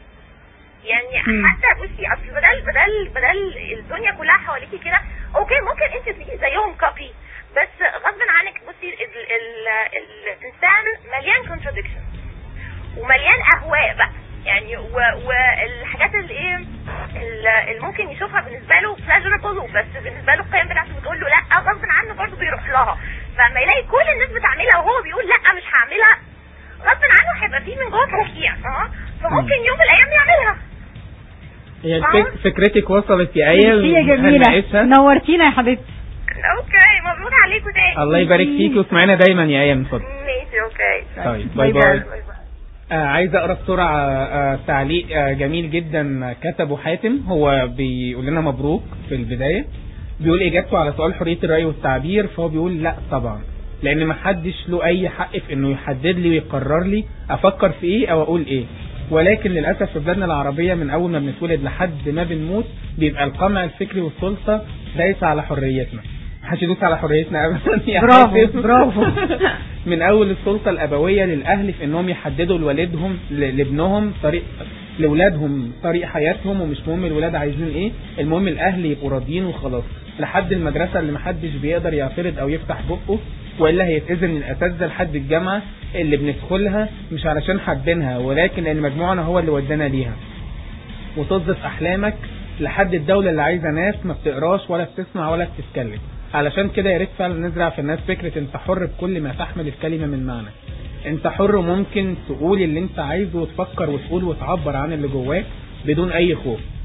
يعني مم. حتى بصي اصل بدل بدل بدل الدنيا كلها حواليكي كده اوكي ممكن انت تبقي زيهم كوبي بس غصب عنك بصي ال ال الانسان مليان كونتراديكشن ومليان اهواء بقى يعني و- والحاجات اللي ايه ال- اللي ممكن يشوفها بالنسبه له بلاجربل وبس بالنسبه له القيم بتاعته بتقول له لا غصب عنه برضه بيروح لها فلما يلاقي كل الناس بتعملها وهو بيقول لا مش هعملها غصب عنه هيبقى فيه من جوه تشجيع اه فممكن يوم من الايام يعملها هي الفك- فكرتك وصلت يا ايه ميرسي يا جميلة هنناقشها. نورتينا يا حبيبتي اوكي مبروك عليكم تاني الله يبارك فيكي واسمعينا دايما يا ايه من فضلك ماشي اوكي طيب باي باي آه عايز اقرا بسرعه آه تعليق آه جميل جدا كتبه حاتم هو بيقول لنا مبروك في البدايه بيقول اجابته على سؤال حريه الراي والتعبير فهو بيقول لا طبعا لان ما حدش له اي حق في انه يحدد لي ويقرر لي افكر في ايه او اقول ايه ولكن للاسف في بلادنا العربيه من اول ما بنتولد لحد ما بنموت بيبقى القمع الفكري والسلطه دايسه على حريتنا محدش يدوس على حريتنا ابدا يا برافو، حاتم. برافو. من اول السلطه الابويه للاهل في انهم يحددوا لوالدهم ل- لابنهم طريق لاولادهم طريق حياتهم ومش مهم الولاد عايزين ايه المهم الاهل يبقوا راضيين وخلاص لحد المدرسه اللي محدش بيقدر يعترض او يفتح بقه والا هيتاذن من الاساتذه لحد الجامعه اللي بندخلها مش علشان حابينها ولكن لان مجموعنا هو اللي ودانا ليها وتوظف احلامك لحد الدولة اللي عايزة ناس ما بتقراش ولا بتسمع ولا بتتكلم علشان كده يا ريت فعلا نزرع في الناس فكرة انت حر بكل ما تحمل الكلمة من معنى انت حر وممكن تقول اللي انت عايزه وتفكر وتقول وتعبر عن اللي جواك بدون اي خوف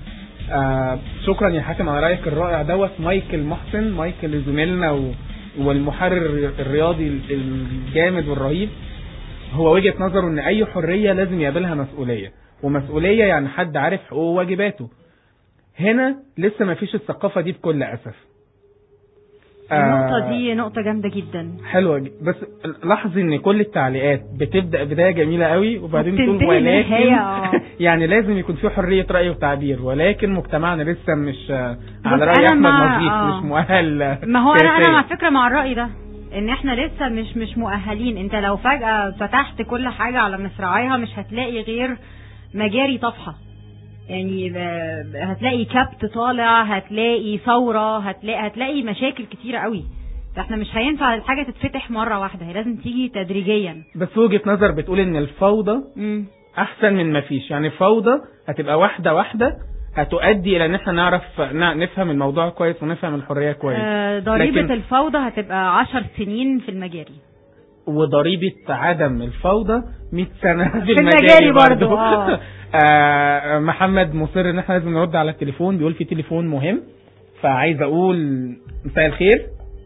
آه شكرا يا حاتم على رايك الرائع دوت مايكل محسن مايكل زميلنا و... والمحرر الرياضي الجامد والرهيب هو وجهة نظره ان اي حرية لازم يقابلها مسؤولية ومسؤولية يعني حد عارف حقوقه وواجباته هنا لسه ما فيش الثقافة دي بكل اسف النقطة آه، دي نقطة جامدة جدا حلوة ج- بس لاحظي ان كل التعليقات بتبدأ بداية جميلة قوي وبعدين تقول وبتنتهي ولكن نهاية، آه. يعني لازم يكون في حرية رأي وتعبير ولكن مجتمعنا لسه مش آه، على بص، رأي أنا احمد مع- نظيف آه. مش مؤهل آه، ما هو انا انا سياسياً. مع فكره مع الراي ده ان احنا لسه مش مش مؤهلين انت لو فجاه فتحت كل حاجه على مصراعيها مش هتلاقي غير مجاري طفحه يعني ب- هتلاقي كبت طالع هتلاقي ثوره هتلاقي هتلاقي مشاكل كتيره قوي فاحنا مش هينفع الحاجه تتفتح مره واحده هي لازم تيجي تدريجيا بس وجهة نظر بتقول ان الفوضى امم احسن من ما فيش يعني فوضى هتبقى واحدة واحدة هتؤدي الى ان احنا نعرف نا- نفهم الموضوع كويس ونفهم الحرية كويس آه ضريبه لكن- الفوضى هتبقى عشر سنين في المجاري وضريبة عدم الفوضى 100 سنة في المجاري المجاري برضو، برضو آه. آه، محمد مصر ان احنا لازم نرد على التليفون بيقول في تليفون مهم فعايز اقول مساء الخير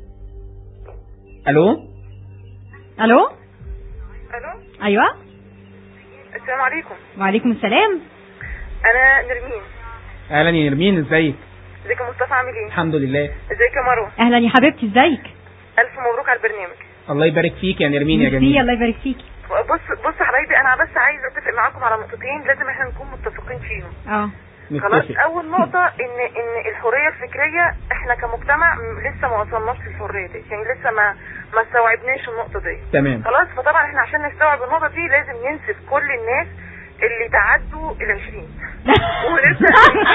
الو الو الو ايوه السلام عليكم وعليكم السلام انا نرمين اهلا يا نرمين ازيك ازيك يا مصطفى عامل ايه الحمد لله ازيك يا مروه اهلا يا حبيبتي ازيك الف مبروك على البرنامج الله يبارك فيك يا نرمين يا ميرسي، جميل الله يبارك فيكي بص بص يا حبايبي انا بس عايز اتفق معاكم على نقطتين لازم احنا نكون متفقين فيهم اه خلاص نتفق اول نقطة ان ان الحرية الفكرية احنا كمجتمع م- لسه ما وصلناش للحرية دي يعني لسه ما ما استوعبناش النقطة دي تمام خلاص فطبعا احنا عشان نستوعب النقطة دي لازم ننسف كل الناس اللي تعدوا العشرين ولسه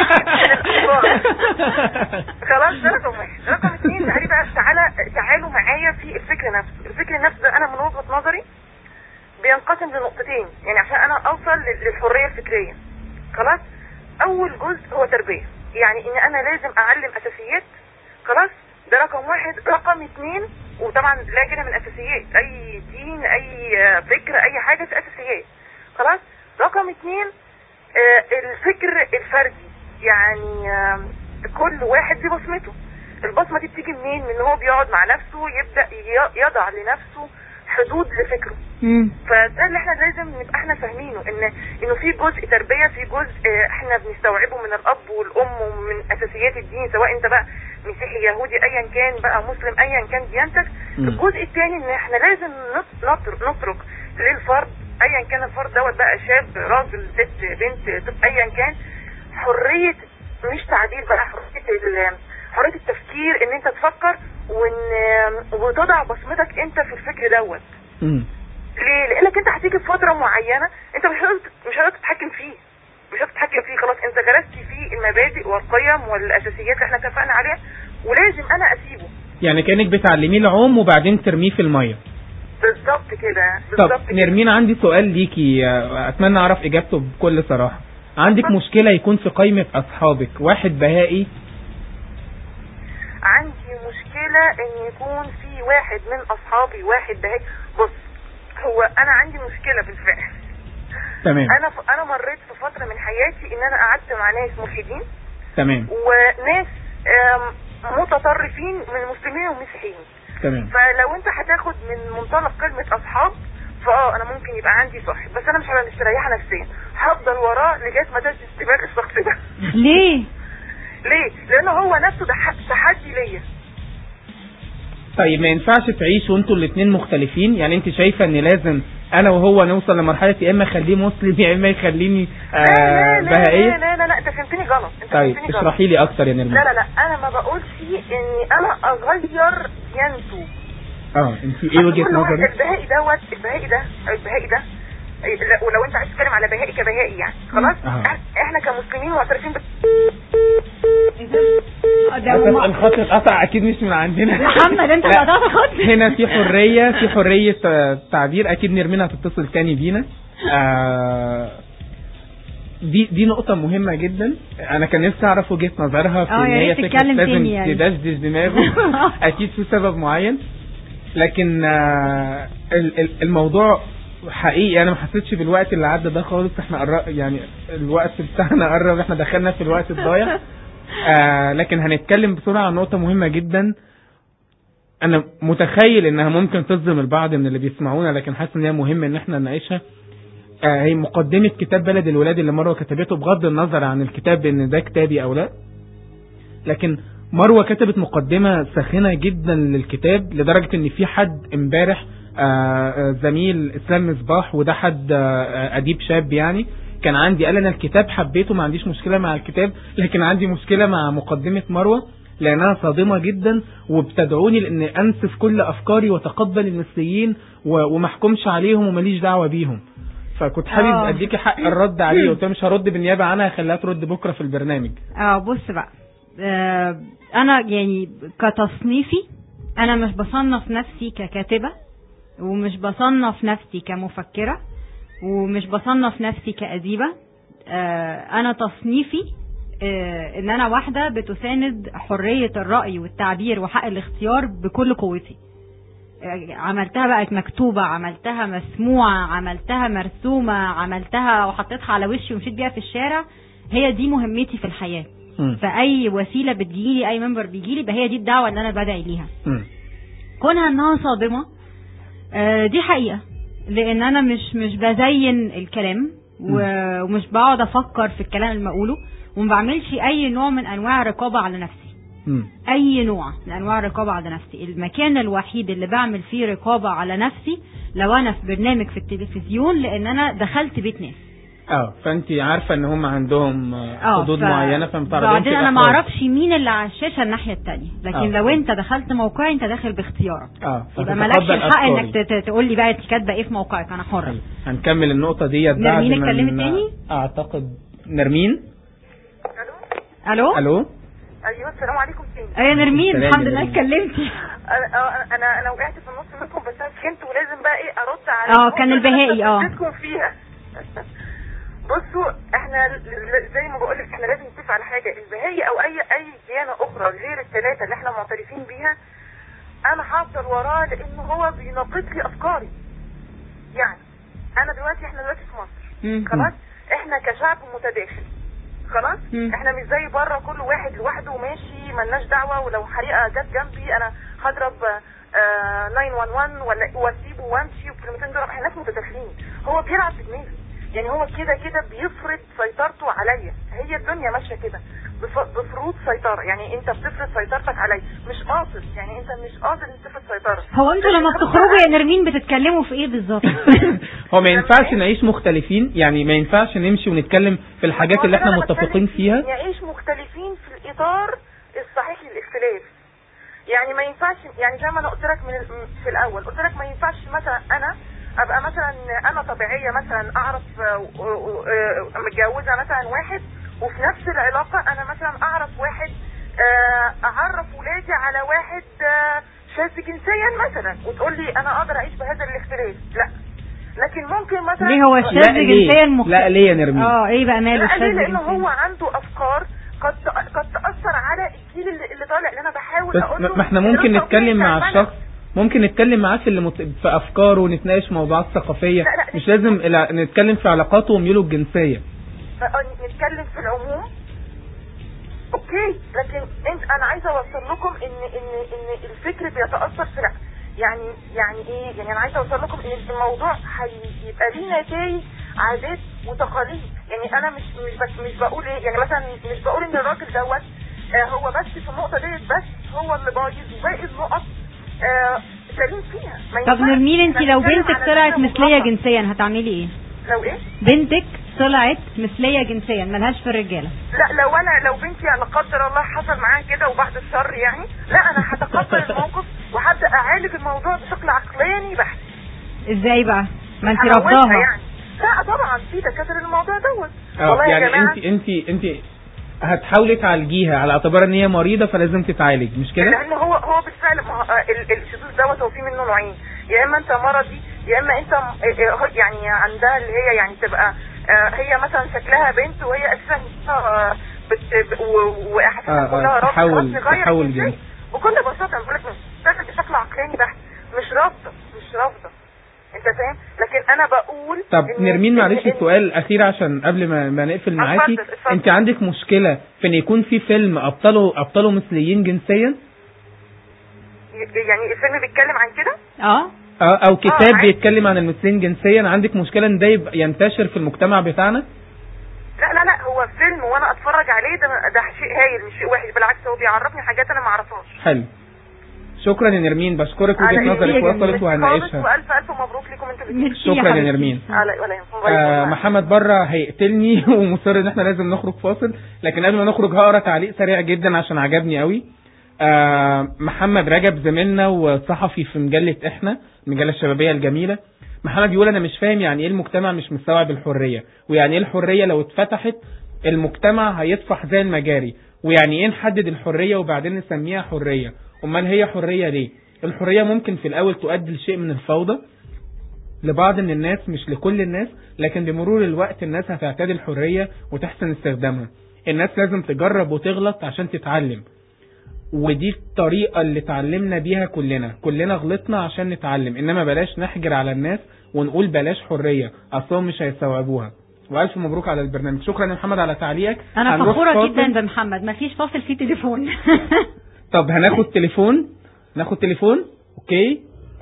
خلاص ده رقم واحد رقم اثنين تعالي بقى تعالى تعالوا معايا في الفكر نفسه الفكر نفسه ده انا من وجهة نظري بينقسم لنقطتين يعني عشان انا اوصل لل- للحرية الفكرية خلاص اول جزء هو تربية يعني ان انا لازم اعلم اساسيات خلاص ده رقم واحد رقم اتنين وطبعا لا كده من اساسيات اي دين اي آه، فكر اي حاجة في اساسيات خلاص رقم اتنين آه، الفكر الفردي يعني آه، كل واحد دي بصمته البصمة دي بتيجي منين من ان هو بيقعد مع نفسه يبدأ ي- يضع لنفسه حدود لفكره امم فده اللي احنا لازم نبقى احنا فاهمينه ان انه في جزء تربيه في جزء اه، احنا بنستوعبه من الاب والام ومن اساسيات الدين سواء انت بقى مسيحي يهودي ايا كان بقى مسلم ايا كان ديانتك مم. الجزء الثاني ان احنا لازم نت- نترك نترك للفرد ايا كان الفرد دوت بقى شاب راجل ست بنت طب ايا كان حريه مش تعديل بقى حريه ال- حريه التفكير ان انت تفكر وان وتضع بصمتك انت في الفكر دوت مم. ليه؟ لانك انت هتيجي في فتره معينه انت مش هتقدر مش هتقدر تتحكم فيه مش هتقدر تتحكم فيه خلاص انت جلست فيه المبادئ والقيم والاساسيات اللي احنا اتفقنا عليها ولازم انا اسيبه يعني كانك بتعلميه العوم وبعدين ترميه في الميه بالظبط كده طب بالظبط كده نرمين عندي سؤال ليكي آه، اتمنى اعرف اجابته بكل صراحه عندك مشكله يكون في قائمه اصحابك واحد بهائي عندي مشكله ان يكون في واحد من اصحابي واحد بهاء بص هو انا عندي مشكله بالفعل تمام انا ف... انا مريت في فتره من حياتي ان انا قعدت مع ناس ملحدين تمام وناس آم، متطرفين من مسلمين ومسيحيين تمام فلو انت هتاخد من منطلق كلمة اصحاب فاه انا ممكن يبقى عندي صاحب بس انا مش هبقى مستريحة نفسيا هفضل وراه لغاية ما تجد دماغ الشخص ده ليه ليه؟ لان هو نفسه ده ح- تحدي ليا طيب ما ينفعش تعيشوا انتوا الاثنين مختلفين يعني انت شايفه ان لازم انا وهو نوصل لمرحله يا اما اخليه مسلم يا اما يخليني آه لا لا لا بهائيه لا لا لا انت فهمتني غلط انت طيب فهمتني غلط اشرحي لي اكتر يا نرمين لا لا لا انا ما بقولش اني انا اغير ديانته اه انت ايه وجهه كل واحد نظرك البهائي دوت البهائي ده البهائي ده إيه، لا، ولو انت عايز تتكلم على بهائي كبهائي يعني خلاص أها. إح- احنا كمسلمين معترفين بال... ده للاسف هم- الخط اتقطع اكيد مش من عندنا محمد انت لا. اللي قطعت الخط هنا في حرية في حرية آه، تعبير أكيد نرمينا هتتصل تاني بينا آه، دي دي نقطة مهمة جدا أنا كان نفسي أعرف وجهة نظرها في آه، إن يا هي ريت فكرة تتكلم لازم تاني يعني. تدشدش دماغه أكيد في سبب معين لكن آه، ال- ال- الموضوع حقيقي انا ما حسيتش بالوقت اللي عدى ده خالص احنا قرب يعني الوقت بتاعنا قرب احنا دخلنا في الوقت الضايع آه لكن هنتكلم بسرعه عن نقطه مهمه جدا انا متخيل انها ممكن تصدم البعض من اللي بيسمعونا لكن حاسس ان هي مهم ان احنا نناقشها آه هي مقدمه كتاب بلد الولاد اللي مروه كتبته بغض النظر عن الكتاب ان ده كتابي او لا لكن مروه كتبت مقدمه ساخنه جدا للكتاب لدرجه ان في حد امبارح آه، آه، زميل اسلام مصباح وده حد آه، آه، اديب شاب يعني كان عندي قال انا الكتاب حبيته ما عنديش مشكله مع الكتاب لكن عندي مشكله مع مقدمه مروه لانها صادمه جدا وبتدعوني لان انسف كل افكاري واتقبل المثليين و- وما احكمش عليهم وماليش دعوه بيهم فكنت حابب آه. اديكي حق الرد عليه قلت لها مش هرد بالنيابه عنها خليها ترد بكره في البرنامج اه بص بقى آه انا يعني كتصنيفي انا مش بصنف نفسي ككاتبة ومش بصنف نفسي كمفكرة ومش بصنف نفسي كأديبة آه انا تصنيفي آه ان انا واحدة بتساند حرية الرأي والتعبير وحق الاختيار بكل قوتي آه، عملتها بقت مكتوبة عملتها مسموعة عملتها مرسومة عملتها وحطيتها على وشي ومشيت بيها في الشارع هي دي مهمتي في الحياة مم. فأي وسيلة بتجيلي أي منبر بيجيلي يبقى هي دي الدعوة اللي أنا بدعي ليها مم. كونها انها صادمة آه، دي حقيقة لان انا مش مش بزين الكلام و- ومش بقعد افكر في الكلام اللي بقوله وما بعملش اي نوع من انواع الرقابة على نفسي مم. اي نوع من انواع الرقابة على نفسي المكان الوحيد اللي بعمل فيه رقابة على نفسي لو انا في برنامج في التلفزيون لان انا دخلت بيت ناس اه فانت عارفه ان هم عندهم آه، اه حدود ف- معينه فمتعرضين بعدين انا ما اعرفش مين اللي على الشاشه الناحيه التانية لكن آه. لو انت دخلت موقعي انت داخل باختيارك اه يبقى فتتقبل مالكش الحق أفكاري. انك ت- ت- تقول لي بقى انت كاتبه ايه في موقعك انا حر حلو. هنكمل النقطه ديت بعد نرمين ما اتكلمت ن- تاني؟ اعتقد نرمين الو الو ايوه السلام عليكم تاني ايه يا نرمين السلام الحمد يا لله نرمين. اتكلمتي انا آه، انا انا وقعت في النص منكم بس انا فهمت ولازم بقى ايه ارد على اه، النقطة كان اللي أنا البهائي، اه. شددتكم فيها بصوا احنا ل- ل- زي ما بقول لك احنا لازم نتفق على حاجه البهائي او اي اي ديانه اخرى غير الثلاثه اللي احنا معترفين بيها انا هفضل وراه لان هو بيناقض لي افكاري يعني انا دلوقتي احنا دلوقتي في مصر مم. خلاص احنا كشعب متداخل خلاص مم. احنا مش زي بره كل واحد لوحده ماشي ملناش دعوه ولو حريقه جت جنبي انا هضرب آه 911 ولا واسيبه وامشي والكلمتين دول احنا ناس متداخلين هو بيلعب في دماغي يعني هو كده كده بيفرض سيطرته عليا هي الدنيا ماشيه كده بف- بفروض سيطره يعني انت بتفرض سيطرتك عليا مش قاصد يعني انت مش قاصد ان تفرض سيطره هو انتوا لما بتخرجوا يا نرمين بتتكلموا في ايه بالظبط هو ما ينفعش نعيش مختلفين يعني ما ينفعش نمشي ونتكلم في الحاجات اللي احنا أنا متفقين بتكلم فيها نعيش مختلفين في الاطار الصحيح للاختلاف يعني ما ينفعش يعني زي ما انا قلت لك من ال- في الاول قلت لك ما ينفعش مثلا انا ابقى مثلا انا طبيعيه مثلا اعرف آه، آه، آه، متجوزه مثلا واحد وفي نفس العلاقه انا مثلا اعرف واحد آه، اعرف ولادي على واحد آه، شاذ جنسيا مثلا وتقول لي انا اقدر اعيش بهذا الاختلاف لا لكن ممكن مثلا ليه هو لا الشاذ ليه؟ جنسيا مختلف لا ليه يا نرمين اه ايه بقى ماله لا ليه الشاذ لانه هو جنسيا عنده افكار قد قد تاثر على الجيل اللي, اللي طالع اللي انا بحاول بس اقول ما له ما احنا إن ده ممكن طبيعي نتكلم مع تعبانة. الشخص ممكن نتكلم معاه في اللي مت... في افكاره ونتناقش موضوعات ثقافيه لا، لا، مش لازم الع- نتكلم في علاقاته وميوله الجنسيه بقى نتكلم في العموم اوكي لكن انت انا عايزه اوصل لكم ان ان ان الفكر بيتاثر في الع- يعني يعني ايه يعني انا عايزه اوصل لكم ان الموضوع هيبقى ليه نتائج عادات وتقاليد يعني انا مش مش بس مش بقول ايه يعني مثلا مش بقول ان الراجل دوت آه هو بس في النقطه ديت بس هو اللي بايظ وباقي النقط آه سليم فيها ما طب ينفعش. نرمين انت إحنا لو بنتكلم بنتك على طلعت فكرة مثلية مطلقة. جنسيا هتعملي ايه لو ايه بنتك طلعت مثلية جنسيا ملهاش في الرجالة لا لو انا لو بنتي لا قدر الله حصل معاها كده وبعد الشر يعني لا انا هتقبل الموقف وهبدا اعالج الموضوع بشكل عقلاني بحت ازاي بقى ما انت هموتها رافضاها يعني لا طبعا في دكاتره الموضوع دوت اه والله يا يعني جماعه انت انت انت هتحاولي تعالجيها على اعتبار ان هي مريضه فلازم تتعالج مش كده؟ لان هو هو بالفعل ما هو- آه، ال- الشذوذ دوت هو في منه نوعين يا اما انت مرضي يا اما انت م- آه، آه، يعني عندها اللي هي يعني تبقى آه، هي مثلا شكلها بنت وهي اساسا آه، بت- ب- و- واحاسيسها آه، آه، كلها راجل تحول- خلاص نغير تحول الجنسية. جنسي. بكل بساطه انا بقول لك بتعمل بشكل عقلاني بحت مش رافضه مش رافضه انت انت فاهم لكن انا بقول طب إن- نرمين معلش إن- إن- السؤال الاخير عشان قبل ما, ما نقفل معاكي اتفضل، اتفضل. انت عندك مشكله في ان يكون في فيلم ابطاله ابطاله مثليين جنسيا يعني الفيلم بيتكلم عن كده اه اه او كتاب عادي. بيتكلم عن المثليين جنسيا عندك مشكله ان ده يبقى ينتشر في المجتمع بتاعنا لا لا لا هو فيلم وانا اتفرج عليه ده ده شيء هايل مش شيء وحش بالعكس هو بيعرفني حاجات انا ما اعرفهاش حلو شكرا يا نرمين بشكرك على وجهه إيه نظرك يا وصلت جميل. خالص وهنناقشها والف الف مبروك لكم انتوا الاثنين ميرسي يا شكرا يا حبيبتي. نرمين على ولا يهمكم. باي آه باي. محمد بره هيقتلني ومصر ان احنا لازم نخرج فاصل لكن قبل ما نخرج هقرا تعليق سريع جدا عشان عجبني قوي آه محمد رجب زميلنا وصحفي في مجله احنا المجله الشبابيه الجميله محمد بيقول انا مش فاهم يعني ايه المجتمع مش مستوعب الحريه ويعني ايه الحريه لو اتفتحت المجتمع هيطفح زي المجاري ويعني ايه نحدد الحريه وبعدين نسميها حريه امال هي حريه ليه الحريه ممكن في الاول تؤدي لشيء من الفوضى لبعض من الناس مش لكل الناس لكن بمرور الوقت الناس هتعتاد الحرية وتحسن استخدامها الناس لازم تجرب وتغلط عشان تتعلم ودي الطريقة اللي اتعلمنا بيها كلنا كلنا غلطنا عشان نتعلم انما بلاش نحجر على الناس ونقول بلاش حرية اصلهم مش هيستوعبوها والف مبروك على البرنامج شكرا يا محمد على تعليقك انا هنروح فخوره فاصل. جدا بمحمد مفيش فاصل فيه تليفون طب هناخد تليفون ناخد تليفون اوكي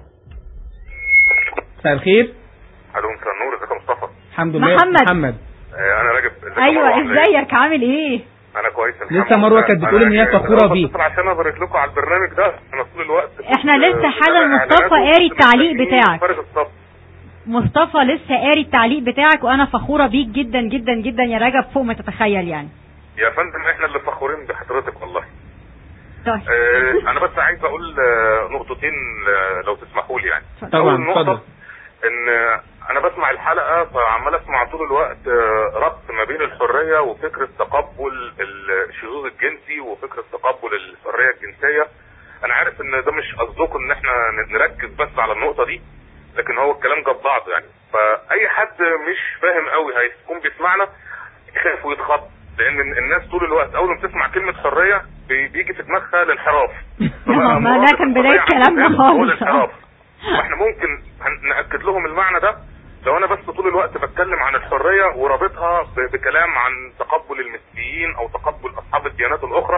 مساء الخير الو مساء النور ازيك يا مصطفى الحمد لله محمد. محمد آه، انا راجب ازيك يا مروة، ايوه عاملة إيه؟ ازيك عامل ايه انا كويس الحمد لسه مروة لله. كانت بتقول أنا إن هي يعني فخورة أنا بيك. بتصل عشان ابارك لكم على البرنامج ده انا طول الوقت احنا كنت- لسه كنت حالا بتابع مصطفى إعلانات قاري وكنت التعليق مستنيين بتاعك. فارغ الصبر. مصطفى لسه قاري التعليق بتاعك وانا فخوره بيك جدا جدا جدا يا رجب فوق ما تتخيل يعني يا فندم احنا اللي فخورين بحضرتك والله طيب آه، انا بس عايز اقول آه، نقطتين آه، لو تسمحوا لي يعني طبعا اول نقطه اتفضل ان آه، انا بسمع الحلقه فعمال اسمع طول الوقت آه، ربط ما بين الحريه وفكره تقبل الشذوذ الجنسي وفكره تقبل الحريه الجنسيه انا عارف ان ده مش قصدكم ان احنا نركز بس على النقطه دي لكن هو الكلام جاب بعضه يعني فاي حد مش فاهم قوي هيكون بيسمعنا يخاف ويتخض لان الناس طول الوقت اول ما بتسمع كلمه حريه بي- بيجي في دماغها الانحراف فبقى ما ده مراد كان بداية الحرية كلامنا عندهم هو خالص. الانحراف واحنا ممكن هن- ناكد لهم المعنى ده لو انا بس طول الوقت بتكلم عن الحريه ورابطها ب- بكلام عن تقبل المثليين او تقبل اصحاب الديانات الاخرى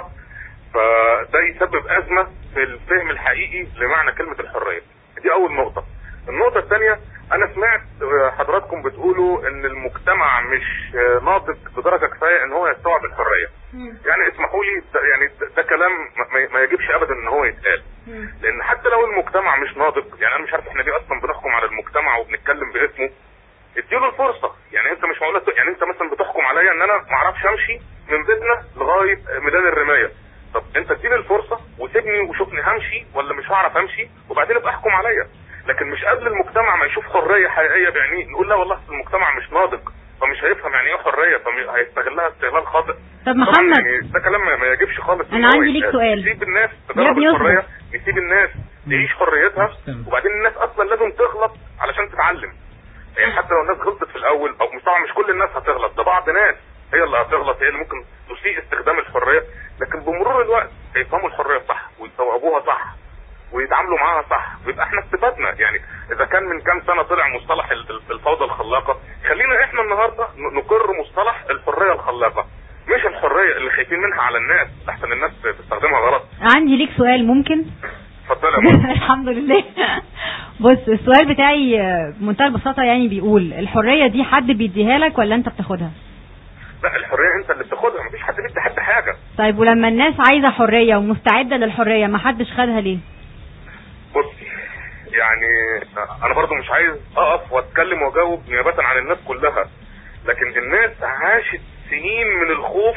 فده يسبب ازمه في الفهم الحقيقي لمعنى كلمه الحريه دي اول نقطه النقطه الثانيه انا سمعت آه، حضراتكم بتقولوا ان المجتمع مش آه، ناضج بدرجه كفايه ان هو يستوعب الحريه يعني اسمحوا لي ده يعني ده, ده كلام ما- ما- ما يجبش ابدا ان هو يتقال لان حتى لو المجتمع مش ناضج يعني انا مش عارف احنا ليه اصلا بنحكم على المجتمع وبنتكلم باسمه اديله الفرصه يعني انت مش معقوله ت- يعني انت مثلا بتحكم عليا ان انا ما اعرفش امشي من بيتنا لغايه ميدان الرمايه طب انت اديني الفرصه وسيبني وشوفني همشي ولا مش هعرف امشي وبعدين ابقى احكم عليا لكن مش قبل المجتمع ما يشوف حريه حقيقيه بعينيه نقول لا والله أصل المجتمع مش ناضج فمش هيفهم يعني ايه حريه فهيستغلها استغلال خاطئ طب طبعاً محمد يعني ده كلام ما- ما يجبش خالص أنا إن هو عندي ليك يتقال. سؤال. نسيب الناس يا تجرب ابني اصبر. الحريه نسيب الناس تعيش حريتها مستمع. وبعدين الناس اصلا لازم تغلط علشان تتعلم يعني حتى لو الناس غلطت في الاول او مش طبعا مش كل الناس هتغلط ده بعض ناس هي اللي هتغلط هي اللي ممكن تسيء استخدام الحريه لكن بمرور الوقت هيفهموا الحريه صح ويستوعبوها صح ويتعاملوا معاها صح ويبقى احنا استفدنا يعني اذا كان من كام سنه طلع مصطلح ال- ال- الفوضى الخلاقه خلينا احنا النهارده ن- نقر مصطلح الحريه الخلاقه مش الحريه اللي خايفين منها على الناس احسن الناس تستخدمها غلط عندي ليك سؤال ممكن اتفضل يا مروة. الحمد لله بص السؤال بتاعي آه، بمنتهى البساطه يعني بيقول الحريه دي حد بيديها لك ولا انت بتاخدها لا الحريه انت اللي بتاخدها مفيش حد بيدي حد حاجه طيب ولما الناس عايزه حريه ومستعده للحريه ما حدش خدها ليه بصي يعني انا برضو مش عايز اقف واتكلم واجاوب نيابه عن الناس كلها لكن الناس عاشت سنين من الخوف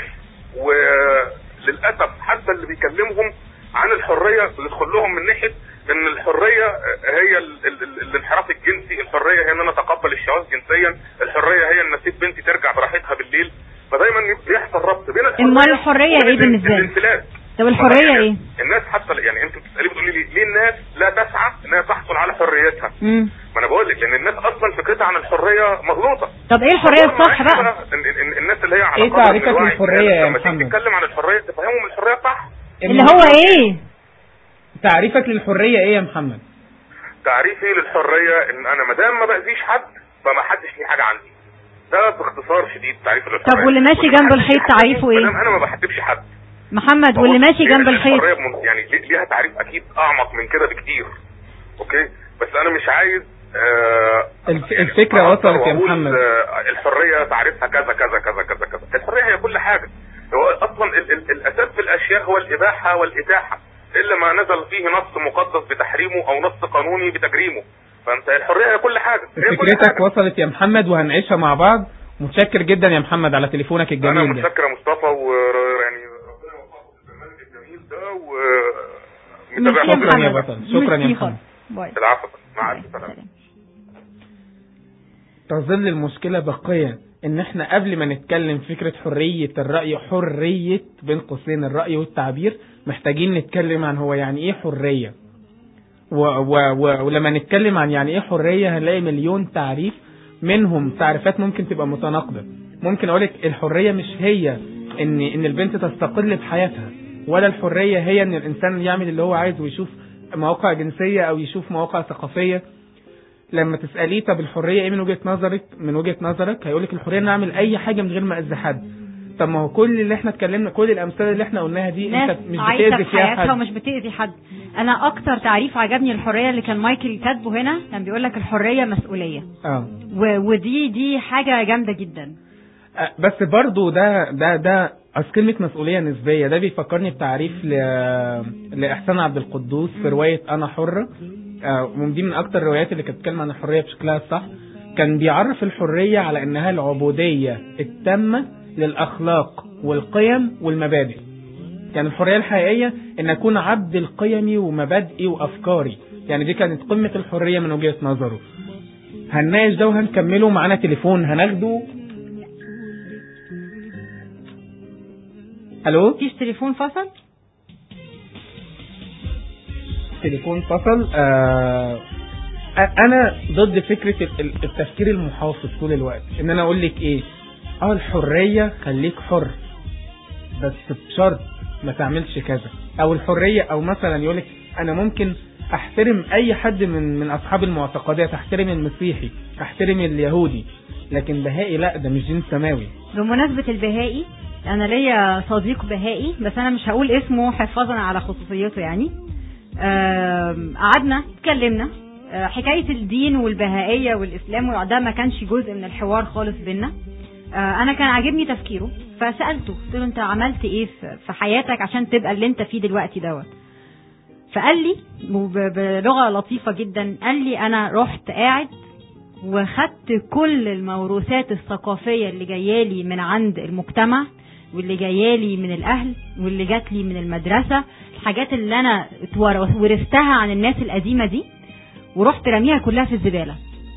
وللاسف حتى اللي بيكلمهم عن الحريه بيدخل لهم من ناحيه ان الحريه هي ال ال ال الانحراف الجنسي الحريه هي ان انا اتقبل الشواذ جنسيا الحريه هي ان اسيب بنتي ترجع براحتها بالليل فدايما بيحصل ربط بين الحريه امال الحريه ايه وبين بالنسبه لك الانفلات طب الحريه يعني ايه الناس حتى يعني انت بتسالي بتقولي لي ليه الناس لا تسعى انها تحصل على حريتها مم. ما انا بقول لك لان الناس اصلا فكرتها عن الحريه مغلوطه طب ايه الحريه الصح بقى ال- ال- ال- الناس اللي هي على إيه قدر من تعريفك الوعي للحرية يا لما تيجي محمد؟ تتكلم عن الحريه تفهمهم الحريه صح اللي هو ايه تعريفك للحرية ايه يا محمد تعريفي للحريه ان انا ما دام ما باذيش حد فما حدش ليه حاجه عندي ده باختصار شديد تعريف للحريه طب واللي ماشي جنب الحيط تعريفه ما ايه دام انا ما بحتبش حد محمد واللي ماشي جنب الحيط الحريه بمن- يعني لي- ليها تعريف اكيد اعمق من كده بكتير اوكي بس انا مش عايز آه الف- الفكرة أقدر وصلت يا وأقول، محمد. آه، الحريه تعريفها كذا كذا كذا كذا كذا الحريه هي كل حاجه هو اصلا ال- ال- الاساس في الاشياء هو الاباحه والاتاحه الا ما نزل فيه نص مقدس بتحريمه او نص قانوني بتجريمه فانت الحريه هي كل حاجه هي كل فكرتك حاجة. وصلت يا محمد وهنعيشها مع بعض متشكر جدا يا محمد على تليفونك انا الجميل ده متشكر يا مصطفى ويعني ربنا يوفقكم في البرنامج الجميل ده و ميرسي يا متابعكم شكرا يا محمد. بطل شكرا يا ميرسي محمد خالص. باي العفو مع باي. السلامه سلام. تظل المشكلة باقية ان احنا قبل ما نتكلم فكرة حرية الرأي حرية بين قوسين الرأي والتعبير محتاجين نتكلم عن هو يعني ايه حرية و و و ولما نتكلم عن يعني ايه حرية هنلاقي مليون تعريف منهم تعريفات ممكن تبقى متناقضة ممكن اقولك الحرية مش هي ان ان البنت تستقل بحياتها ولا الحرية هي ان الانسان يعمل اللي هو عايزه ويشوف مواقع جنسية او يشوف مواقع ثقافية لما تساليه طب الحريه ايه من وجهه نظرك من وجهه نظرك هيقول لك الحريه ان اعمل اي حاجه من غير ما اذي حد طب ما هو كل اللي احنا اتكلمنا كل الامثله اللي احنا قلناها دي ناس انت مش عايشة بتاذي في فيها حياتها حد ومش بتأذي حد انا اكتر تعريف عجبني الحرية اللي كان مايكل كاتبه هنا كان بيقول لك الحرية مسؤولية اه و... ودي دي حاجة جامدة جدا آه، بس برضو ده ده ده أصل كلمة مسؤولية نسبية ده بيفكرني بتعريف ل... لإحسان عبد القدوس في رواية أنا حرة آه، ودي من أكتر الروايات اللي كانت بتتكلم عن الحرية بشكلها الصح كان بيعرف الحرية على إنها العبودية التامة للأخلاق والقيم والمبادئ يعني الحرية الحقيقية إن أكون عبد القيم ومبادئي وأفكاري يعني دي كانت قمة الحرية من وجهة نظره هنناقش ده وهنكمله معانا تليفون هناخده الو مفيش تليفون فصل تليفون فصل آه أ- انا ضد فكره ال- ال- التفكير المحافظ طول الوقت ان انا اقول لك ايه اه الحريه خليك حر بس بشرط ما تعملش كذا او الحريه او مثلا يقول لك انا ممكن احترم اي حد من من اصحاب المعتقدات احترم المسيحي احترم اليهودي لكن بهائي لا ده مش دين سماوي بمناسبة البهائي انا ليا صديق بهائي بس انا مش هقول اسمه حفاظا على خصوصيته يعني آم، قعدنا اتكلمنا آه، حكاية الدين والبهائية والإسلام ده ما كانش جزء من الحوار خالص بينا آه، أنا كان عاجبني تفكيره فسألته قلت له أنت عملت إيه في- في حياتك عشان تبقى اللي أنت فيه دلوقتي دوت فقال لي وب- بلغة لطيفة جدا قال لي أنا رحت قاعد وخدت كل الموروثات الثقافية اللي جايالي من عند المجتمع واللي جايالي من الأهل واللي جات لي من المدرسة الحاجات اللي أنا اتور- ورثتها عن الناس القديمة دي ورحت رميها كلها في الزبالة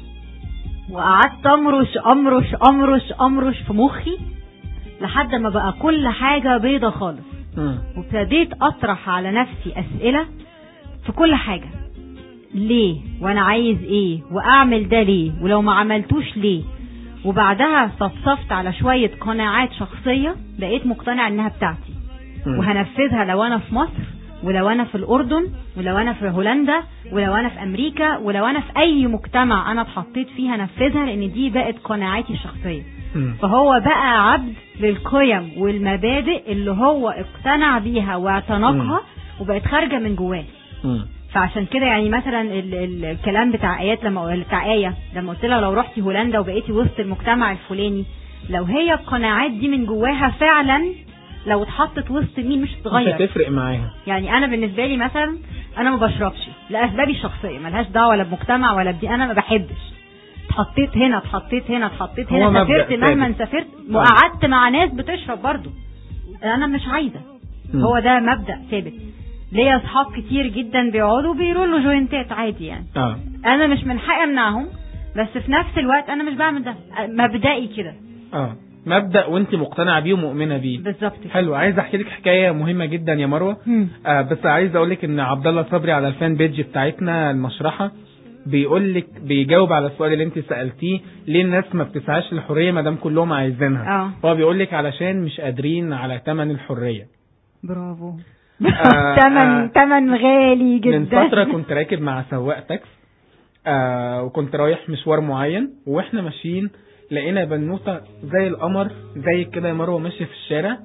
وقعدت أمرش أمرش أمرش أمرش في مخي لحد ما بقى كل حاجة بيضة خالص مم. وابتديت أطرح على نفسي أسئلة في كل حاجة ليه وانا عايز ايه واعمل ده ليه ولو ما عملتوش ليه وبعدها صفصفت على شوية قناعات شخصية بقيت مقتنع انها بتاعتي مم. وهنفذها لو انا في مصر ولو انا في الاردن ولو انا في هولندا ولو انا في امريكا ولو انا في اي مجتمع انا اتحطيت فيه هنفذها لان دي بقت قناعاتي الشخصية مم. فهو بقى عبد للقيم والمبادئ اللي هو اقتنع بيها واعتنقها وبقت خارجة من جواه مم. فعشان كده يعني مثلا ال ال الكلام بتاع ايات لما بتاع ايه لما قلت لها لو رحتي هولندا وبقيتي وسط المجتمع الفلاني لو هي القناعات دي من جواها فعلا لو اتحطت وسط مين مش مش هتتغير هتفرق معاها يعني انا بالنسبه لي مثلا انا ما بشربش لاسبابي الشخصيه ملهاش دعوه ولا بمجتمع ولا بدي انا ما بحبش اتحطيت هنا اتحطيت هنا اتحطيت هو هنا مبدأ سافرت ثابت. مهما سافرت وقعدت مع ناس بتشرب برضو انا مش عايزه مم. هو ده مبدأ ثابت ليا اصحاب كتير جدا بيقعدوا بيرولوا جوينتات عادي يعني اه انا مش من حقي امنعهم بس في نفس الوقت انا مش بعمل ده مبدئي كده اه مبدأ وانت مقتنعة بيه ومؤمنة بيه بالظبط كده. حلو عايز احكي لك حكايه مهمه جدا يا مروه مم. آه بس عايز اقول لك ان عبد الله صبري على الفان بيج بتاعتنا المشرحه بيقول لك بيجاوب على السؤال اللي انت سالتيه ليه الناس ما بتسعاش للحريه ما دام كلهم عايزينها اه هو بيقول لك علشان مش قادرين على ثمن الحريه برافو آه، تمن آه. تمن غالي جدا من فتره كنت راكب مع سواق تاكس آه وكنت رايح مشوار معين واحنا ماشيين لقينا بنوته زي القمر زي كده يا مروه ماشيه في الشارع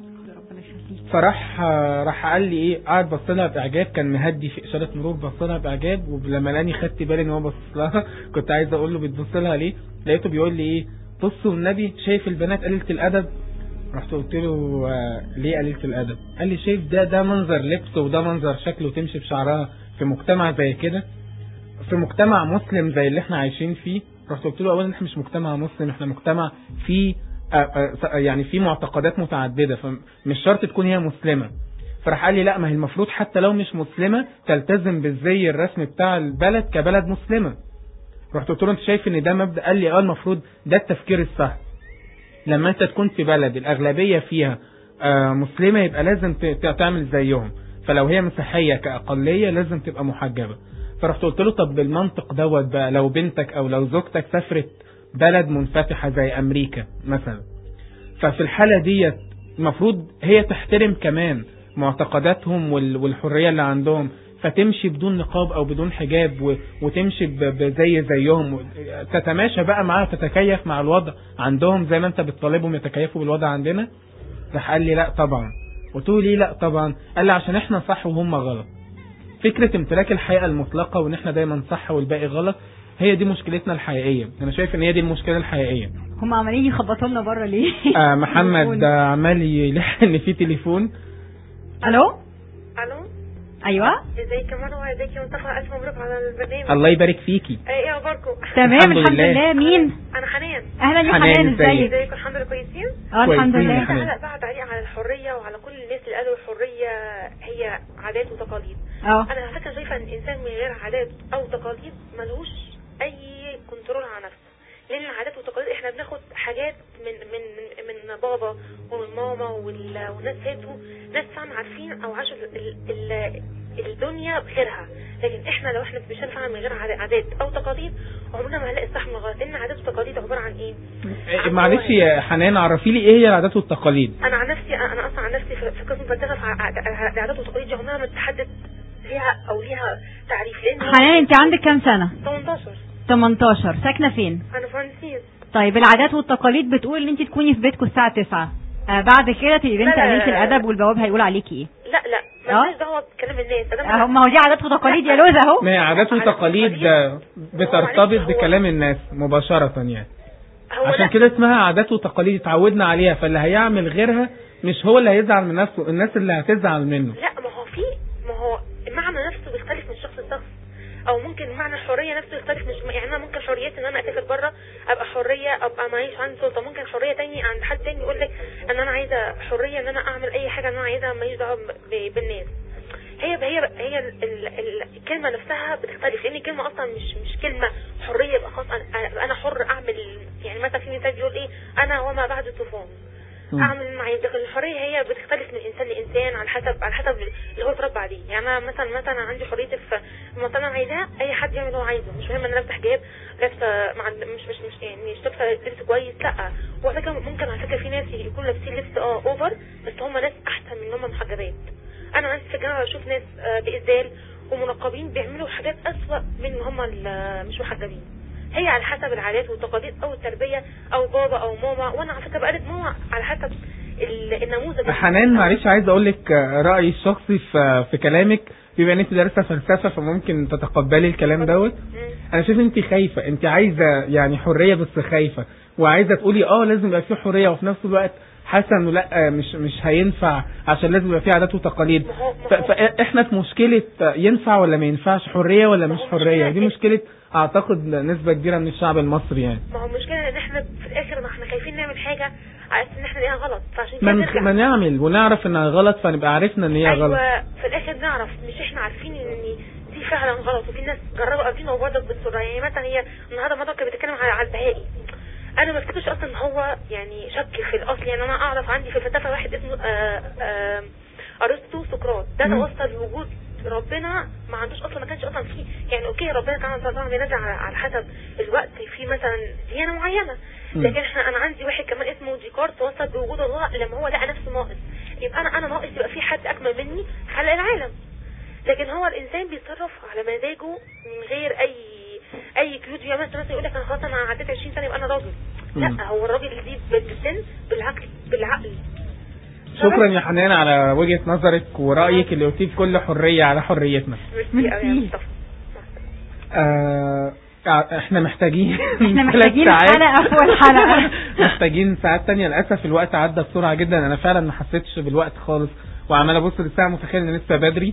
فراح آه، راح قال لي ايه قعد بص لها باعجاب كان مهدي في اشاره مرور بص لها باعجاب ولما لاني خدت بالي ان هو بص لها كنت عايز اقول له بتبص لها ليه لقيته بيقول لي ايه بص والنبي شايف البنات قليله الادب رحت قلت له آه، ليه قليله الادب قال لي شايف ده ده منظر لبس وده منظر شكله تمشي بشعرها في مجتمع زي كده في مجتمع مسلم زي اللي احنا عايشين فيه رحت قلت له اولا احنا مش مجتمع مسلم احنا مجتمع فيه آه، آه، يعني في معتقدات متعدده فمش شرط تكون هي مسلمه فراح قال لي لا ما هي المفروض حتى لو مش مسلمه تلتزم بالزي الرسمي بتاع البلد كبلد مسلمه رحت قلت له انت شايف ان ده مبدا قال لي اه المفروض ده التفكير الصح لما انت تكون في بلد الاغلبيه فيها آه، مسلمه يبقى لازم ت- ت- تعمل زيهم فلو هي مسيحيه كاقليه لازم تبقى محجبه فرحت قلت له طب بالمنطق دوت بقى لو بنتك او لو زوجتك سافرت بلد منفتحه زي امريكا مثلا ففي الحاله ديت المفروض هي تحترم كمان معتقداتهم وال- والحريه اللي عندهم فتمشي بدون نقاب او بدون حجاب و- وتمشي ب- بزي زيهم و- تتماشى بقى معاها تتكيف مع الوضع عندهم زي ما انت بتطالبهم يتكيفوا بالوضع عندنا راح قال لي لا طبعا قلت له ليه لا طبعا قال لي عشان احنا صح وهم غلط فكرة امتلاك الحقيقة المطلقة وان احنا دايما صح والباقي غلط هي دي مشكلتنا الحقيقية انا شايف ان هي دي المشكلة الحقيقية هم عمالين يخبطوا لنا بره ليه آه محمد آه، عمال يلح ان في تليفون الو الو ايوه ازيك يا مروه ازيك يا منتخب الف مبروك على البرنامج الله يبارك فيكي ايه ايه اخباركم تمام الحمد الحمد لله. لله مين انا حنان اهلا يا حنان، حنان ازيك؟ ازيك ازيكم الحمد لله كويسين اه الحمد كويسين يا لله حنان. تعالى بقى تعليق على الحريه وعلى كل الناس اللي قالوا الحريه هي عادات وتقاليد اه انا على فكره شايفه ان الانسان من غير عادات او تقاليد ملهوش اي كنترول على نفسه لان العادات والتقاليد احنا بناخد حاجات من من من, من بابا ومن ماما وال- والناس فاتوا ناس فعلا عارفين او عاشوا ال ال الدنيا بغيرها لكن احنا لو احنا مش فعلا من غير عاد- عادات او تقاليد عمرنا ما هنلاقي الصح من الغلط لان العادات والتقاليد عباره عن ايه؟ آه، معلش يا حنان عرفي لي ايه هي العادات والتقاليد انا عن نفسي انا اصلا عن نفسي في في قسم فلسفه فالعادات والتقاليد دي عمرها ما تحدد ليها او ليها تعريف لان حنان انت عندك كام سنة 18 18 ساكنة فين انا فرنسيس طيب العادات والتقاليد بتقول ان انت تكوني في بيتكم الساعة 9 آه بعد كده تبقي بنت لا، لا، قليلة لا. الادب والبواب هيقول عليكي ايه لا لا مالناش دعوه بكلام الناس أدام آه، ما هو دي عادات وتقاليد يا لوزة اهو ما هي عادات وتقاليد آه، بترتبط بكلام الناس مباشرة يعني هو عشان لا كده اسمها عادات وتقاليد اتعودنا عليها فاللي هيعمل غيرها مش هو اللي هيزعل من نفسه الناس اللي هتزعل منه لا ما هو في ما هو المعنى نفسه بيختلف من شخص لشخص او ممكن معنى الحريه نفسه يختلف مش يعني انا ممكن حريتي ان انا اسافر بره ابقى حريه ابقى معيش عندي سلطه ممكن حريه تاني عند حد تاني يقول لك ان انا عايزه حريه ان انا اعمل اي حاجه انا عايزها ماليش دعوه ب- بالناس هي هي هي ال- ال- ال- الكلمه نفسها بتختلف لان الكلمه اصلا مش مش كلمه حريه يبقى خلاص انا انا حر اعمل يعني مثلا في مثال بيقول ايه انا وما بعد الطوفان مم. اعمل معي لكن الحريه هي بتختلف من انسان لانسان على حسب على حسب اللي هو اتربى عليه يعني انا مثلا مثلا عندي حريتي في المنطقه اللي انا عايزاه اي حد يعمل اللي هو عايزه مش مهم ان انا لابسه حجاب لابسه مع مش مش مش يعني مش لابسه لبس كويس لا وعلى فكره ممكن على فكره في ناس يكونوا لابسين لبس اه اوفر بس هم ناس احسن من ان هم محجبات انا عندي في الجامعه بشوف ناس آه، بإزدال ومنقبين بيعملوا حاجات اسوأ من ان هم ال- مش محجبين هي على حسب العادات والتقاليد او التربيه او بابا او ماما وانا على فكره بقلد ماما على حسب ال- النموذج حنان معلش عايز اقول لك آه، رايي الشخصي في في كلامك بما ان انت دارسه فلسفه فممكن تتقبلي الكلام دوت مم. انا شايف انت خايفه انت عايزه يعني حريه بس خايفه وعايزه تقولي اه لازم يبقى في حريه وفي نفس الوقت حاسه انه لا مش مش هينفع عشان لازم يبقى في عادات وتقاليد ما هو- ف- ما هو- فاحنا في مشكله آه، ينفع ولا ما ينفعش حريه ولا ما مش هو حريه مشكلة دي إيه؟ مشكله اعتقد نسبه كبيره من الشعب المصري يعني ما هو المشكله ان احنا في الاخر ما احنا خايفين نعمل حاجه على اساس ان احنا نلاقيها غلط فعشان كده ما, نرجع نخ- ما نعمل ونعرف انها غلط فنبقى عرفنا ان هي غلط ايوه في الاخر نعرف مش احنا عارفين ان دي فعلا غلط وفي ناس جربوا قبلنا وبرضك بالسرعه يعني مثلا هي النهارده مدى كانت بتتكلم على على البهائي انا ما افتكرش اصلا ان هو يعني شك في الاصل يعني انا اعرف عندي في الفلسفه واحد اسمه آه، آه، ارسطو سقراط ده مم. توصل لوجود ربنا ما عندوش اصلا ما كانش اصلا فيه يعني اوكي ربنا كان طبعا بينزل على, على حسب الوقت في مثلا ديانه معينه مم. لكن احنا انا عندي واحد كمان اسمه ديكارت وصل بوجود الله لما هو لقى نفسه ناقص يبقى انا انا ناقص يبقى في حد اكمل مني خلق العالم لكن هو الانسان بيتصرف على مزاجه من غير اي اي كيوت يا مثلا مثلا يقول لك انا خلاص انا عديت 20 سنه يبقى انا راجل مم. لا هو الراجل اللي دي بالسن بالعقل بالعقل شكرا يا حنان على وجهة نظرك ورأيك اللي قلتيه بكل حرية على حريتنا ميرسي قوي يا مصطفى آه احنا محتاجين احنا ثلاث محتاجين ساعات. حلقة فوق الحلقة. محتاجين ساعات تانية للأسف الوقت عدى بسرعة جدا أنا فعلا ما حسيتش بالوقت خالص وعمال أبص للساعة متخيل إن لسه بدري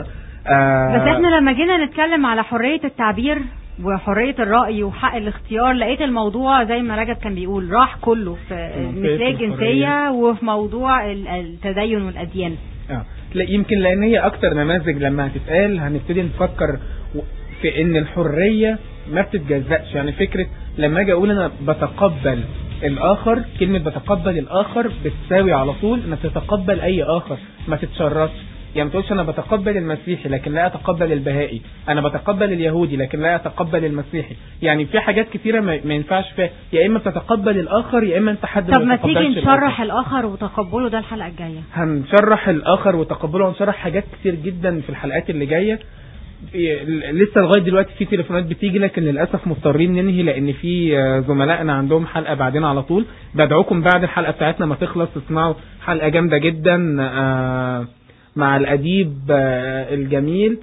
آه، بس احنا لما جينا نتكلم على حرية التعبير وحرية الرأي وحق الاختيار لقيت الموضوع زي ما رجب كان بيقول راح كله في المثلية الجنسية وفي موضوع ال- التدين والأديان آه. لا يمكن لان هي اكتر نماذج لما هتتقال هنبتدي نفكر و- في ان الحرية ما بتتجزأش يعني فكرة لما اجي اقول انا بتقبل الاخر كلمة بتقبل الاخر بتساوي على طول انك تتقبل اي اخر ما تتشرطش يعني ما تقولش انا بتقبل المسيحي لكن لا اتقبل البهائي انا بتقبل اليهودي لكن لا اتقبل المسيحي يعني في حاجات كتيرة ما, ما ينفعش فيها يا اما بتتقبل الاخر يا اما انت حد طب ما بيتقبلش تيجي الآخر. نشرح الآخر وتقبله ده الحلقة الجاية هنشرح الاخر وتقبله هنشرح حاجات كتير جدا في الحلقات اللي جايه إيه، لسه لغايه دلوقتي في تليفونات بتيجي لكن للاسف مضطرين ننهي لان في آه، زملائنا عندهم حلقه بعدين على طول بدعوكم بعد الحلقه بتاعتنا ما تخلص تسمعوا حلقه جامده جدا آه، مع الاديب آه، الجميل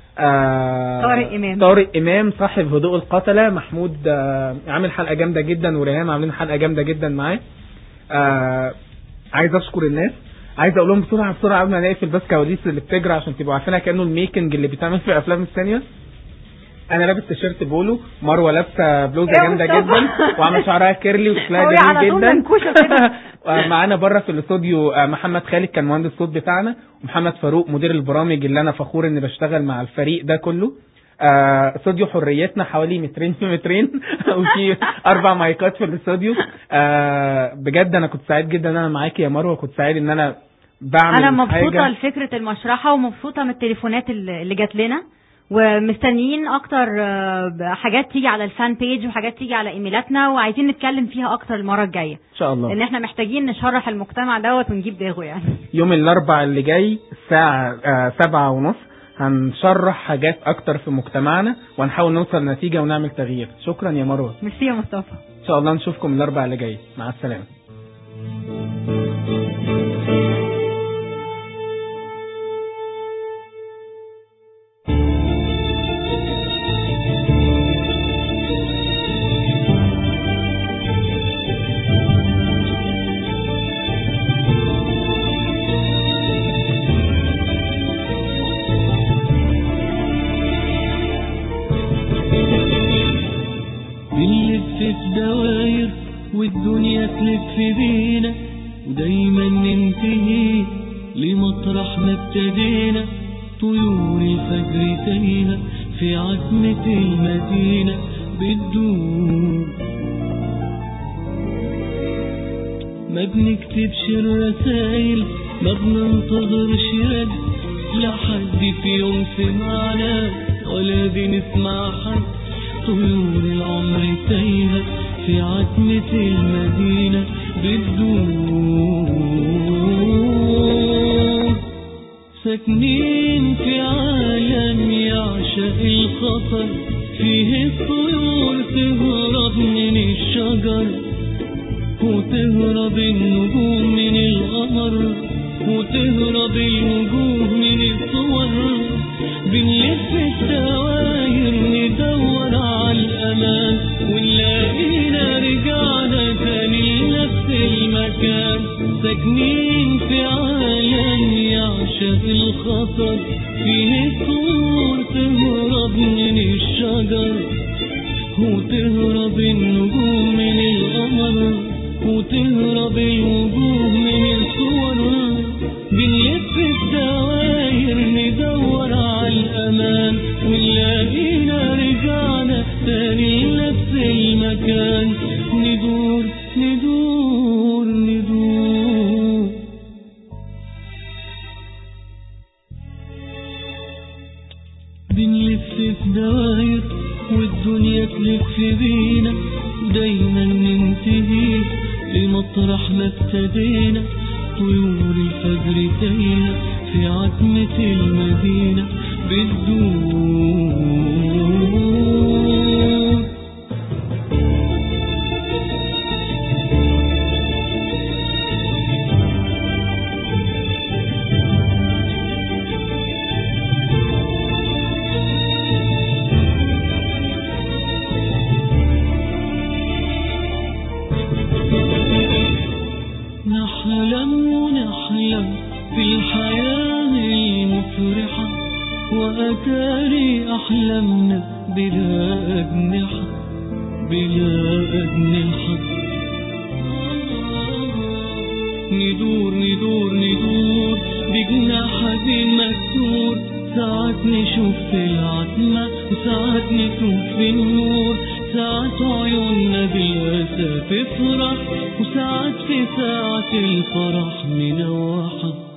آه، طارق إمام. طارق امام صاحب هدوء القتله محمود آه، عامل حلقه جامده جدا وريهام عاملين حلقه جامده جدا معاه آه، عايز اشكر الناس عايز اقول لهم بسرعه بسرعه قبل ما نقفل بس كواليس اللي بتجرى عشان تبقوا عارفينها كانه الميكنج اللي بيتعمل في افلام الثانيه انا لابس تيشيرت بولو مروه لابسه بلوزه يا جامده مصطفى. جدا وعامله شعرها كيرلي وشكلها هو على جميل طول جدا منكوشة كده. معانا بره في الاستوديو آه، محمد خالد كان مهندس الصوت بتاعنا ومحمد فاروق مدير البرامج اللي انا فخور اني بشتغل مع الفريق ده كله آه، استوديو حريتنا حوالي مترين في مترين وفي اربع مايكات في الاستوديو آه، بجد انا كنت سعيد جدا ان انا معاكي يا مروه كنت سعيد ان انا بعمل انا مبسوطه حاجة. لفكره المشرحه ومبسوطه من التليفونات اللي اللي جات لنا ومستنيين اكتر آه، حاجات تيجي على الفان بيج وحاجات تيجي على ايميلاتنا وعايزين نتكلم فيها اكتر المره الجايه ان شاء الله لان احنا محتاجين نشرح المجتمع دوت ونجيب داغه يعني يوم الاربع اللي جاي الساعة آه، سبعة ونص هنشرح حاجات اكتر في مجتمعنا وهنحاول نوصل لنتيجة ونعمل تغيير شكرا يا مروة ميرسي يا مصطفى ان شاء الله نشوفكم الاربع اللي جاي مع السلامة بنلف في دواير والدنيا تلف بينا ودايما ننتهي لمطرح ما ابتدينا طيور الفجر تايهة في عتمة المدينة بتدور ما بنكتبش الرسايل ما بننتظرش رد لا حد في يوم سمعنا ولا بنسمع حد طيور العمر تايهة في عتمة المدينة بتدور ساكنين في عالم يعشق الخطر فيه الطيور تهرب من الشجر وتهرب النجوم من القمر وتهرب الوجوه من الصور بنلف الدواير ندور على الأمان ونلاقينا رجعنا تاني لنفس المكان ساكنين في عالم يعشق الخطر فيه الطيور تهرب من الشجر وتهرب النجوم من القمر وتهرب الوجوه من الصور بنلف الدواير ندور على الأمان ونلاقينا رجعنا تاني لنفس المكان ندور ندور ندور بنلف في دواير والدنيا تلف بينا ودايما ننتهي لمطرح ما ابتدينا طيور الفجر تايهة في عتمة المدينة بتدور أحلامنا بلا أجنحة بلا أجنحة ندور ندور ندور بجناح مكسور ساعات نشوف في العتمة وساعات نشوف في النور ساعات عيوننا بالأسى تفرح وساعات في ساعة الفرح منوحة